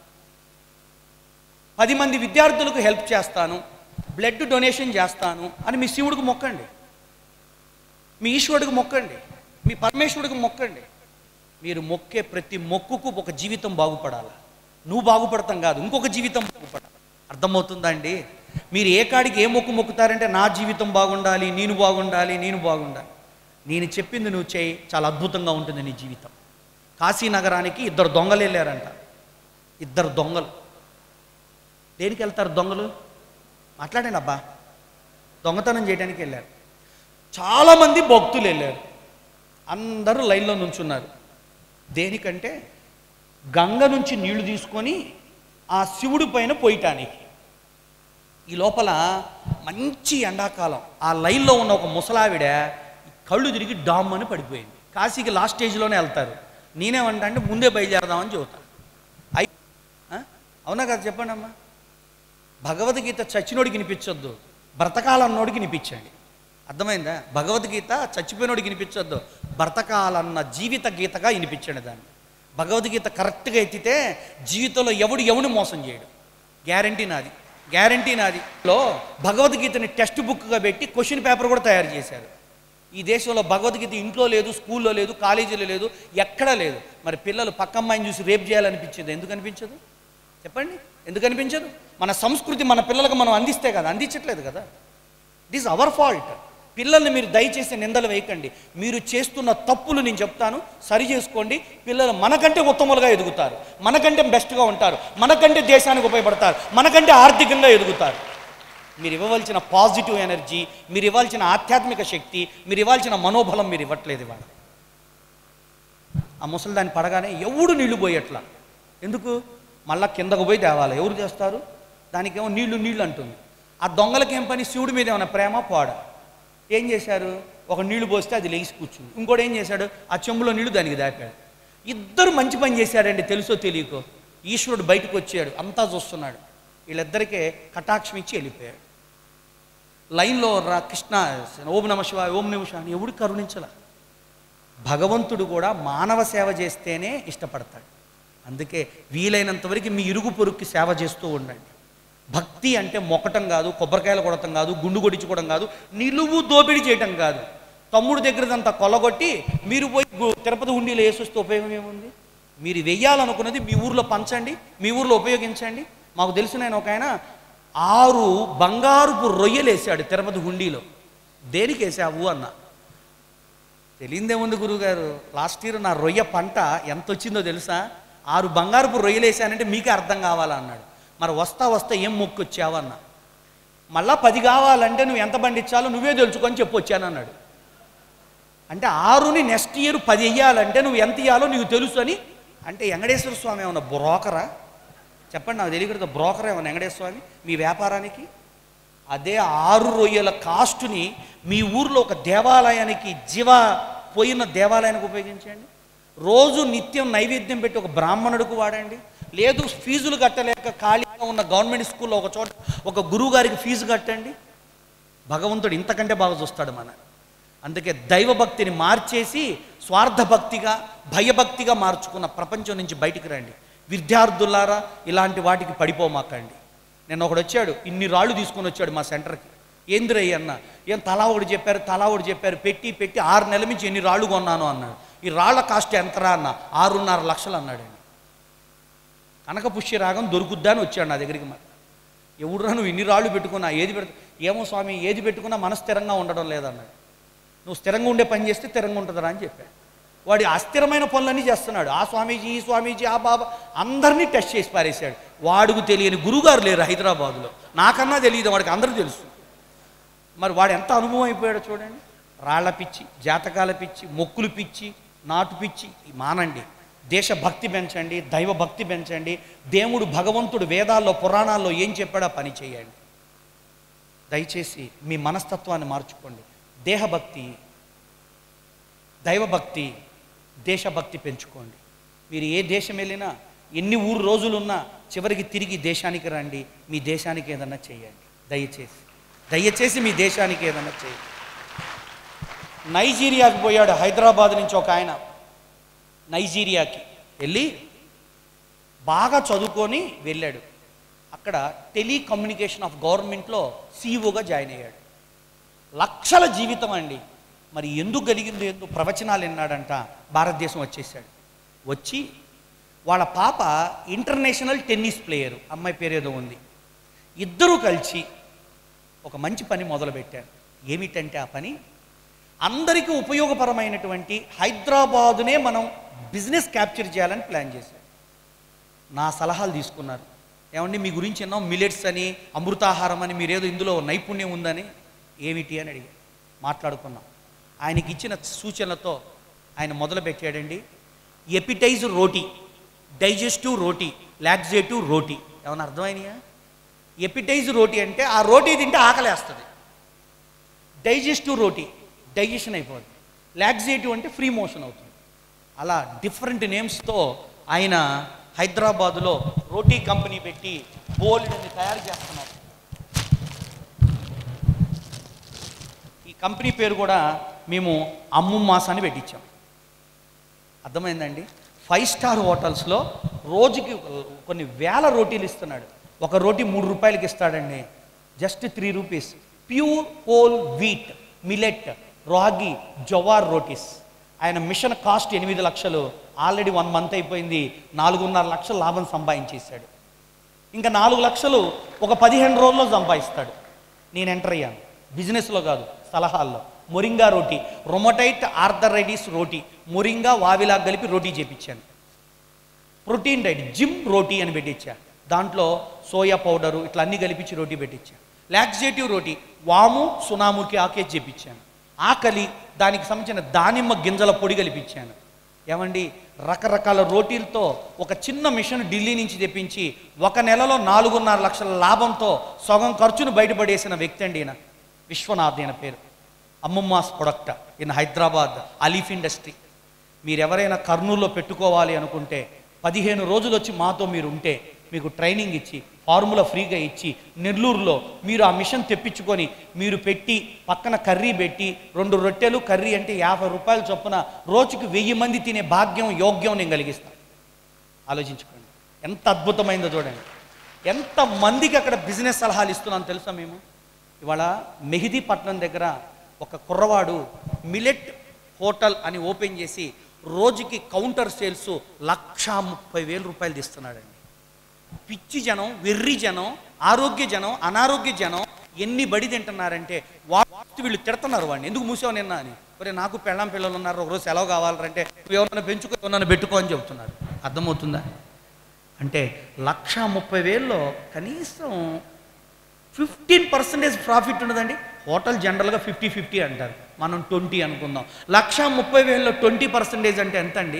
పది మంది విద్యార్థులకు హెల్ప్ చేస్తాను బ్లడ్ డొనేషన్ చేస్తాను అని మీ శివుడికి మొక్కండి మీ ఈశ్వరుడికి మొక్కండి మీ పరమేశ్వరుడికి మొక్కండి మీరు మొక్కే ప్రతి మొక్కుకు ఒక జీవితం బాగుపడాలి నువ్వు బాగుపడతాం కాదు ఇంకొక జీవితం బాగుపడాలి అర్థమవుతుందా అండి మీరు ఏ కాడికి ఏ మొక్కు మొక్కుతారంటే నా జీవితం బాగుండాలి నేను బాగుండాలి నేను బాగుండాలి నేను చెప్పింది నువ్వు చేయి చాలా అద్భుతంగా ఉంటుంది నీ జీవితం కాశీ నగరానికి ఇద్దరు దొంగలు వెళ్ళారంట ఇద్దరు దొంగలు దేనికి వెళ్తారు దొంగలు మాట్లాడండి అబ్బా దొంగతనం చేయడానికి వెళ్ళారు చాలామంది భక్తులు వెళ్ళారు అందరూ లైన్లో నుంచున్నారు దేనికంటే గంగ నుంచి నీళ్లు తీసుకొని ఆ శివుడి పైన పోయటానికి ఈ లోపల మంచి ఎండాకాలం ఆ లైన్లో ఉన్న ఒక ముసలావిడ కళ్ళు తిరిగి డామ్ అని పడిపోయింది కాశీకి లాస్ట్ స్టేజ్లోనే వెళ్తారు నేనేమంటా అంటే ముందే బయలుదేరదామని చెబుతాను అయి ఆ? అవునా కదా చెప్పండి అమ్మా భగవద్గీత చచ్చినోడికి వినిపించొద్దు బ్రతకాలన్నోడికి వినిపించండి అర్థమైందా భగవద్గీత చచ్చిపోయినోడికి వినిపించొద్దు బ్రతకాలన్న జీవిత గీతగా వినిపించండి దాన్ని భగవద్గీత కరెక్ట్గా ఎత్తితే జీవితంలో ఎవడు ఎవడు మోసం చేయడు గ్యారంటీ నాది గ్యారంటీ నాది లో భగవద్గీతని టెక్స్ట్ బుక్గా పెట్టి క్వశ్చన్ పేపర్ కూడా తయారు చేశారు ఈ దేశంలో భగవద్గీత ఇంట్లో లేదు స్కూల్లో లేదు కాలేజీలో లేదు ఎక్కడా లేదు మరి పిల్లలు పక్క అమ్మాయిని చూసి రేపు చేయాలనిపించదు ఎందుకు అనిపించదు చెప్పండి ఎందుకు అనిపించదు మన సంస్కృతి మన పిల్లలకు మనం అందిస్తే కదా అందించట్లేదు కదా ఇట్ ఈస్ అవర్ ఫాల్ట్ పిల్లల్ని మీరు దయచేసి నిందలు వేయకండి మీరు చేస్తున్న తప్పులు నేను చెప్తాను సరి చేసుకోండి పిల్లలు మనకంటే ఉత్తములుగా ఎదుగుతారు మనకంటే బెస్ట్గా ఉంటారు మనకంటే దేశానికి ఉపయోగపడతారు మనకంటే ఆర్థికంగా ఎదుగుతారు మీరు ఇవ్వవలసిన పాజిటివ్ ఎనర్జీ మీరు ఇవ్వాల్సిన ఆధ్యాత్మిక శక్తి మీరు ఇవ్వాల్సిన మనోబలం మీరు ఇవ్వట్లేదు ఇవాళ ఆ ముసలి దాన్ని పడగానే ఎవడు నీళ్లు పోయట్లా ఎందుకు మళ్ళా కిందకు పోయి తేవాలి ఎవరు చేస్తారు దానికేమో నీళ్లు నీళ్లు అంటుంది ఆ దొంగలకి ఏం పని శివుడి మీద ఏమైనా ప్రేమ పోడ ఏం చేశారు ఒక నీళ్లు పోస్తే అది లేచి కూర్చుంది ఇంకోటి ఏం చేశాడు ఆ చెంబులో నీళ్లు దానికి దాపాడు ఇద్దరు మంచి పని చేశారండి తెలుసో తెలియకో ఈశ్వరుడు బయటకు వచ్చాడు అంతా చూస్తున్నాడు వీళ్ళిద్దరికే కటాక్షం ఇచ్చి వెళ్ళిపోయాడు లైన్లో రా కృష్ణ ఓం నమ శివాయ ఓం నమ శివాయ అని ఎవడు కరుణించలా భగవంతుడు కూడా మానవ సేవ చేస్తేనే ఇష్టపడతాడు అందుకే వీలైనంత వరకు మీ ఇరుగు పొరుక్కి సేవ చేస్తూ ఉండండి భక్తి అంటే మొక్కటం కాదు కొబ్బరికాయలు కొడటం కాదు గుండు కొట్టించుకోవడం కాదు నిలువు దోపిడీ చేయటం కాదు తమ్ముడు దగ్గరదంతా కొలగొట్టి మీరు పోయి గు- తిరుపతి ఉండిలో వేసొస్తే ఉపయోగం ఏముంది మీరు వెయ్యాలనుకున్నది మీ ఊర్లో పంచండి మీ ఊర్లో ఉపయోగించండి మాకు తెలిసిన ఆయన ఒక ఆయన ఆరు బంగారుపు రొయ్యలు వేసాడు తిరుపతి హుండీలో దేనికి వేసావు అన్న తెలియదేముంది గురుగారు లాస్ట్ ఇయర్ నా రొయ్య పంట ఎంత వచ్చిందో తెలుసా ఆరు బంగారుపు రొయ్యలు వేసానంటే మీకే అర్థం కావాలా అన్నాడు మరి వస్తా వస్తా ఏం మొక్కు వచ్చావు అన్న మళ్ళా పది కావాలంటే నువ్వు ఎంత పండించాలో నువ్వే తెలుసుకొని చెప్పొచ్చాను అన్నాడు అంటే ఆరుని నెక్స్ట్ ఇయర్ పది వెయ్యాలంటే నువ్వు ఎంత ఇయ్యాలో నీకు తెలుసు అని అంటే వెంకటేశ్వర స్వామి ఏమన్నా బ్రోకరా చెప్పండి నాకు తెలియకూడదు బ్రోకర్ ఏమన్నా వెంకటేశ్వర స్వామి మీ వ్యాపారానికి అదే ఆరు రొయ్యల కాస్టుని మీ ఊర్లో ఒక దేవాలయానికి జీవ పోయిన దేవాలయానికి ఉపయోగించండి రోజు నిత్యం నైవేద్యం పెట్టి ఒక బ్రాహ్మణుడికి వాడండి లేదు ఫీజులు కట్టలేక ఖాళీగా ఉన్న గవర్నమెంట్ స్కూల్లో ఒక చోట ఒక గురువు గారికి ఫీజు కట్టండి భగవంతుడు ఇంతకంటే బాగా చూస్తాడు మన అందుకే దైవభక్తిని మార్చేసి స్వార్థ భక్తిగా భయభక్తిగా మార్చుకున్న ప్రపంచం నుంచి బయటికి రండి విద్యార్థులారా ఇలాంటి వాటికి పడిపోమాకండి నేను ఒకడు వచ్చాడు ఇన్ని రాళ్ళు తీసుకొని వచ్చాడు మా సెంటర్కి ఏందిరయ్య అన్న ఏం తలా ఒకటి చెప్పారు తలా ఒకటి చెప్పారు పెట్టి పెట్టి ఆరు నెలల నుంచి ఎన్ని రాళ్ళు కొన్నాను అన్నాడు ఈ రాళ్ళ కాస్ట్ ఎంతరా అన్న ఆరున్నర లక్షలు అన్నాడండి కనక పుష్య రాగం దొరుకుద్దా అని వచ్చాడు నా దగ్గరికి మరి ఎవడురా నువ్వు ఇన్ని రాళ్ళు పెట్టుకున్నా ఏది పెట్టు ఏమో స్వామి ఏది పెట్టుకున్నా మనసు స్థిరంగా ఉండడం లేదన్నాడు నువ్వు స్థిరంగా ఉండే పని చేస్తే స్థిరంగా ఉంటుందిరా అని చెప్పాడు వాడి అస్థిరమైన పనులన్నీ చేస్తున్నాడు ఆ స్వామీజీ ఈ స్వామీజీ ఆ బాబా అందరినీ టెస్ట్ చేసి పారేశాడు వాడుకు తెలియని గురుగారు లేరు హైదరాబాదులో నాకన్నా తెలియదు వాడికి అందరూ తెలుసు మరి వాడు ఎంత అనుభవం అయిపోయాడో చూడండి రాళ్ల పిచ్చి జాతకాల పిచ్చి మొక్కులు పిచ్చి నాటు పిచ్చి మానండి దేశభక్తి పెంచండి దైవ భక్తి పెంచండి దేవుడు భగవంతుడు వేదాల్లో పురాణాల్లో ఏం చెప్పాడో ఆ పని చేయండి దయచేసి మీ మనస్తత్వాన్ని మార్చుకోండి దేహభక్తి దైవభక్తి దేశభక్తి పెంచుకోండి మీరు ఏ దేశం వెళ్ళినా ఎన్ని ఊరు రోజులున్నా చివరికి తిరిగి దేశానికి రండి మీ దేశానికి ఏదన్నా చేయండి దయచేసి దయచేసి మీ దేశానికి ఏదన్నా చేయండి నైజీరియాకి పోయాడు హైదరాబాద్ నుంచి ఒక ఆయన నైజీరియాకి వెళ్ళి బాగా చదువుకొని వెళ్ళాడు అక్కడ టెలికమ్యూనికేషన్ ఆఫ్ గవర్నమెంట్లో సీఈఓగా జాయిన్ అయ్యాడు లక్షల జీవితం అండి మరి ఎందుకు కలిగిందో ఎందుకు ప్రవచనాలు విన్నాడంట భారతదేశం వచ్చేసాడు వచ్చి వాళ్ళ పాప ఇంటర్నేషనల్ టెన్నిస్ ప్లేయరు అమ్మాయి పేరు ఏదో ఉంది ఇద్దరూ కలిసి ఒక మంచి పని మొదలుపెట్టాను ఏమిటంటే ఆ పని అందరికీ ఉపయోగపరమైనటువంటి హైదరాబాదునే మనం బిజినెస్ క్యాప్చర్ చేయాలని ప్లాన్ చేశాం నా సలహాలు తీసుకున్నారు ఏమండి మీ గురించి ఎన్నో మిలెట్స్ అని అమృతాహారం అని మీరేదో ఇందులో నైపుణ్యం ఉందని ఏమిటి అని అడిగారు మాట్లాడుకున్నాం ఆయనకి ఇచ్చిన సూచనలతో ఆయన మొదలు పెట్టాడండి ఎపిటైజ్ రోటీ డైజెస్టివ్ రోటీ లాక్సేటివ్ రోటీ ఏమన్నా అర్థమైనయా ఎపిటైజ్ రోటీ అంటే ఆ రోటీ తింటే ఆకలేస్తుంది డైజెస్టివ్ రోటీ డైజెషన్ అయిపోతుంది లాక్సేటివ్ అంటే ఫ్రీ మోషన్ అవుతుంది అలా డిఫరెంట్ నేమ్స్తో ఆయన హైదరాబాదులో రోటీ కంపెనీ పెట్టి బోల్డ్ని తయారు చేస్తున్నారు ఈ కంపెనీ పేరు కూడా మేము అమ్ముమ్మాస్ అని పెట్టించాం అర్థమైందండి ఫైవ్ స్టార్ హోటల్స్లో రోజుకి కొన్ని వేల రోటీలు ఇస్తున్నాడు ఒక రోటీ మూడు రూపాయలకి ఇస్తాడండి just three rupees pure whole wheat millet ragi jowar rotis ఆయన మిషన్ కాస్ట్ ఎనిమిది లక్షలు ఆల్రెడీ వన్ మంత్ అయిపోయింది నాలుగున్నర లక్షలు లాభం సంపాదించేశాడు ఇంకా నాలుగు లక్షలు ఒక పదిహేను రోజుల్లో సంపాదిస్తాడు నేను ఎంటర్ అయ్యాను బిజినెస్లో కాదు సలహాల్లో మొరింగా రోటీ రొమటైట్ ఆర్థరైటిస్ రోటీ మొరింగా వావిలా కలిపి రోటీ చేపించాను ప్రోటీన్ డైట్ జిమ్ రోటీ అని పెట్టించా దాంట్లో సోయా పౌడరు ఇట్లా అన్నీ కలిపించి రోటీ పెట్టించా లాక్సేటివ్ రోటీ వాము సునాముకి ఆకేసి చేపించాను ఆకలి దానికి సంబంధించిన దానిమ్మ గింజల పొడి కలిపించాను ఏమండి రకరకాల రోటీలతో ఒక చిన్న మిషన్ ఢిల్లీ నుంచి తెప్పించి ఒక నెలలో నాలుగున్నర లక్షల లాభంతో సగం ఖర్చును బయటపడేసిన వ్యక్తి అండి ఈయన విశ్వనాథ్ ఈయన పేరు అమ్మమ్మాస్ ప్రొడక్ట్ ఇన్ హైదరాబాద్ అలీఫ్ ఇండస్ట్రీ మీరు ఎవరైనా కర్నూలులో పెట్టుకోవాలి అనుకుంటే పదిహేను రోజులు వచ్చి మాతో మీరు ఉంటే మీకు ట్రైనింగ్ ఇచ్చి ఫార్ములా ఫ్రీగా ఇచ్చి నెల్లూరులో మీరు ఆ మిషన్ తెప్పించుకొని మీరు పెట్టి పక్కన కర్రీ పెట్టి రెండు రొట్టెలు కర్రీ అంటే యాభై రూపాయల చొప్పున రోజుకి వెయ్యి మంది తినే భాగ్యం యోగ్యం నేను కలిగిస్తాను ఆలోచించుకోండి ఎంత అద్భుతమైందో చూడండి ఎంత మందికి అక్కడ బిజినెస్ సలహాలు ఇస్తున్నాను తెలుసా మేము ఇవాళ మెహిదీపట్నం దగ్గర ఒక కుర్రవాడు మిలెట్ హోటల్ అని ఓపెన్ చేసి రోజుకి కౌంటర్ సేల్స్ లక్షా ముప్పై వేల రూపాయలు తీస్తున్నాడండి పిచ్చి జనం వెర్రి జనం ఆరోగ్య జనం అనారోగ్య జనం ఎన్ని బడి తింటున్నారంటే వాటి వీళ్ళు తిడుతున్నారు వాడిని ఎందుకు మూసావు నిన్న అని ఒరే నాకు పెళ్ళాం పిల్లలు ఉన్నారు ఒకరోజు సెలవు కావాలంటే నువ్వు ఎవరైనా పెంచుకో ఎవరైనా పెట్టుకో అని చెబుతున్నారు అర్థమవుతుందా అంటే లక్ష ముప్పై వేల్లో కనీసం ఫిఫ్టీన్ పర్సెంటేజ్ ప్రాఫిట్ ఉండదండి హోటల్ జనరల్గా ఫిఫ్టీ ఫిఫ్టీ అంటారు మనం ట్వంటీ అనుకుందాం లక్ష ముప్పై వేలలో ట్వంటీ పర్సెంటేజ్ అంటే ఎంత అండి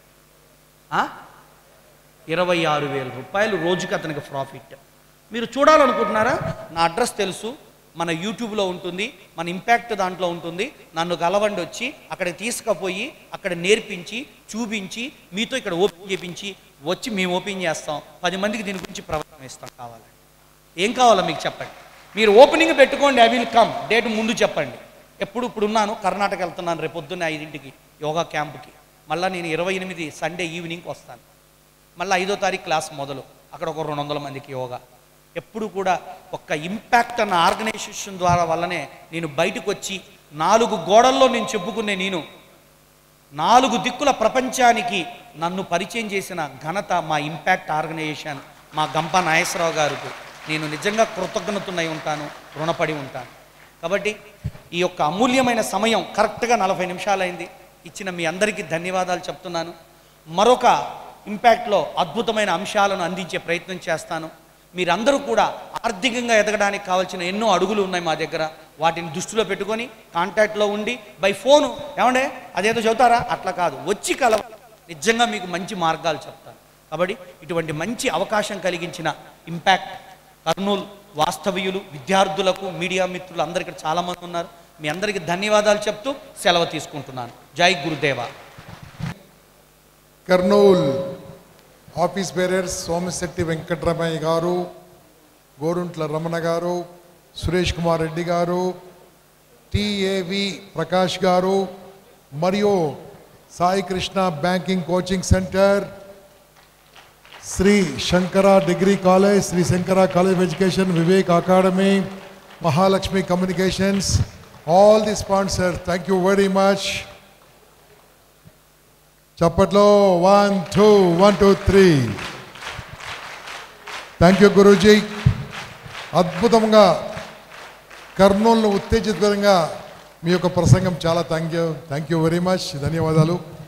ఆ? ఇరవై ఆరు వేల రూపాయలు రోజుకి అతనికి ప్రాఫిట్ మీరు చూడాలనుకుంటున్నారా నా అడ్రస్ తెలుసు మన యూట్యూబ్లో ఉంటుంది మన ఇంపాక్ట్ దాంట్లో ఉంటుంది నన్ను కలవండి వచ్చి అక్కడికి తీసుకుపోయి అక్కడ నేర్పించి చూపించి మీతో ఇక్కడ ఓపెన్ చేపించి వచ్చి మేము ఓపెన్ చేస్తాం పది మందికి దీని గురించి ప్రవర్తన ఇస్తాం కావాలండి ఏం కావాలో మీకు చెప్పండి మీరు ఓపెనింగ్ పెట్టుకోండి ఐ విల్ కమ్ డేట్ ముందు చెప్పండి ఎప్పుడు ఇప్పుడు ఉన్నాను కర్ణాటక వెళ్తున్నాను రేపు పొద్దున్న ఐదింటికి యోగా క్యాంప్కి మళ్ళీ నేను ఇరవై ఎనిమిది సండే ఈవినింగ్కి వస్తాను మళ్ళీ ఐదో తారీఖు క్లాస్ మొదలు అక్కడ ఒక రెండు వందల మందికి యోగా ఎప్పుడు కూడా ఒక్క ఇంపాక్ట్ అన్న ఆర్గనైజేషన్ ద్వారా వల్లనే నేను బయటకు వచ్చి నాలుగు గోడల్లో నేను చెప్పుకునే నేను నాలుగు దిక్కుల ప్రపంచానికి నన్ను పరిచయం చేసిన ఘనత మా ఇంపాక్ట్ ఆర్గనైజేషన్ మా గంప నాగేశ్వరరావు గారికి నేను నిజంగా కృతజ్ఞతున్నై ఉంటాను రుణపడి ఉంటాను కాబట్టి ఈ యొక్క అమూల్యమైన సమయం కరెక్ట్గా నలభై నిమిషాలైంది ఇచ్చిన మీ అందరికీ ధన్యవాదాలు చెప్తున్నాను మరొక ఇంపాక్ట్లో అద్భుతమైన అంశాలను అందించే ప్రయత్నం చేస్తాను మీరందరూ కూడా ఆర్థికంగా ఎదగడానికి కావాల్సిన ఎన్నో అడుగులు ఉన్నాయి మా దగ్గర వాటిని దృష్టిలో పెట్టుకొని కాంటాక్ట్లో ఉండి బై ఫోను ఏమండే అదేదో చెబుతారా అట్లా కాదు వచ్చి కలవ నిజంగా మీకు మంచి మార్గాలు చెప్తాను కాబట్టి ఇటువంటి మంచి అవకాశం కలిగించిన ఇంపాక్ట్ కర్నూలు వాస్తవ్యులు విద్యార్థులకు మీడియా మిత్రులు అందరు ఇక్కడ చాలామంది ఉన్నారు మీ అందరికీ ధన్యవాదాలు చెప్తూ సెలవు తీసుకుంటున్నాను జై గురుదేవా కర్నూల్ ఆఫీస్ బేరర్స్ సోమశెట్టి వెంకటరమయ్య గారు గోరుంట్ల రమణ గారు సురేష్ కుమార్ రెడ్డి గారు టిఏవి ప్రకాష్ గారు మరియు Sai Krishna banking coaching centre Shri Shankara degree college Shri Shankara college of education Vivek academy Mahalakshmi communications all the sponsor thank you very much చప్పట్లో one two one two three thank you గురూజీ అద్భుతంగా కర్నూలును ఉత్తేజితకరంగా మీ యొక్క ప్రసంగం చాలా thank you thank you very much ధన్యవాదాలు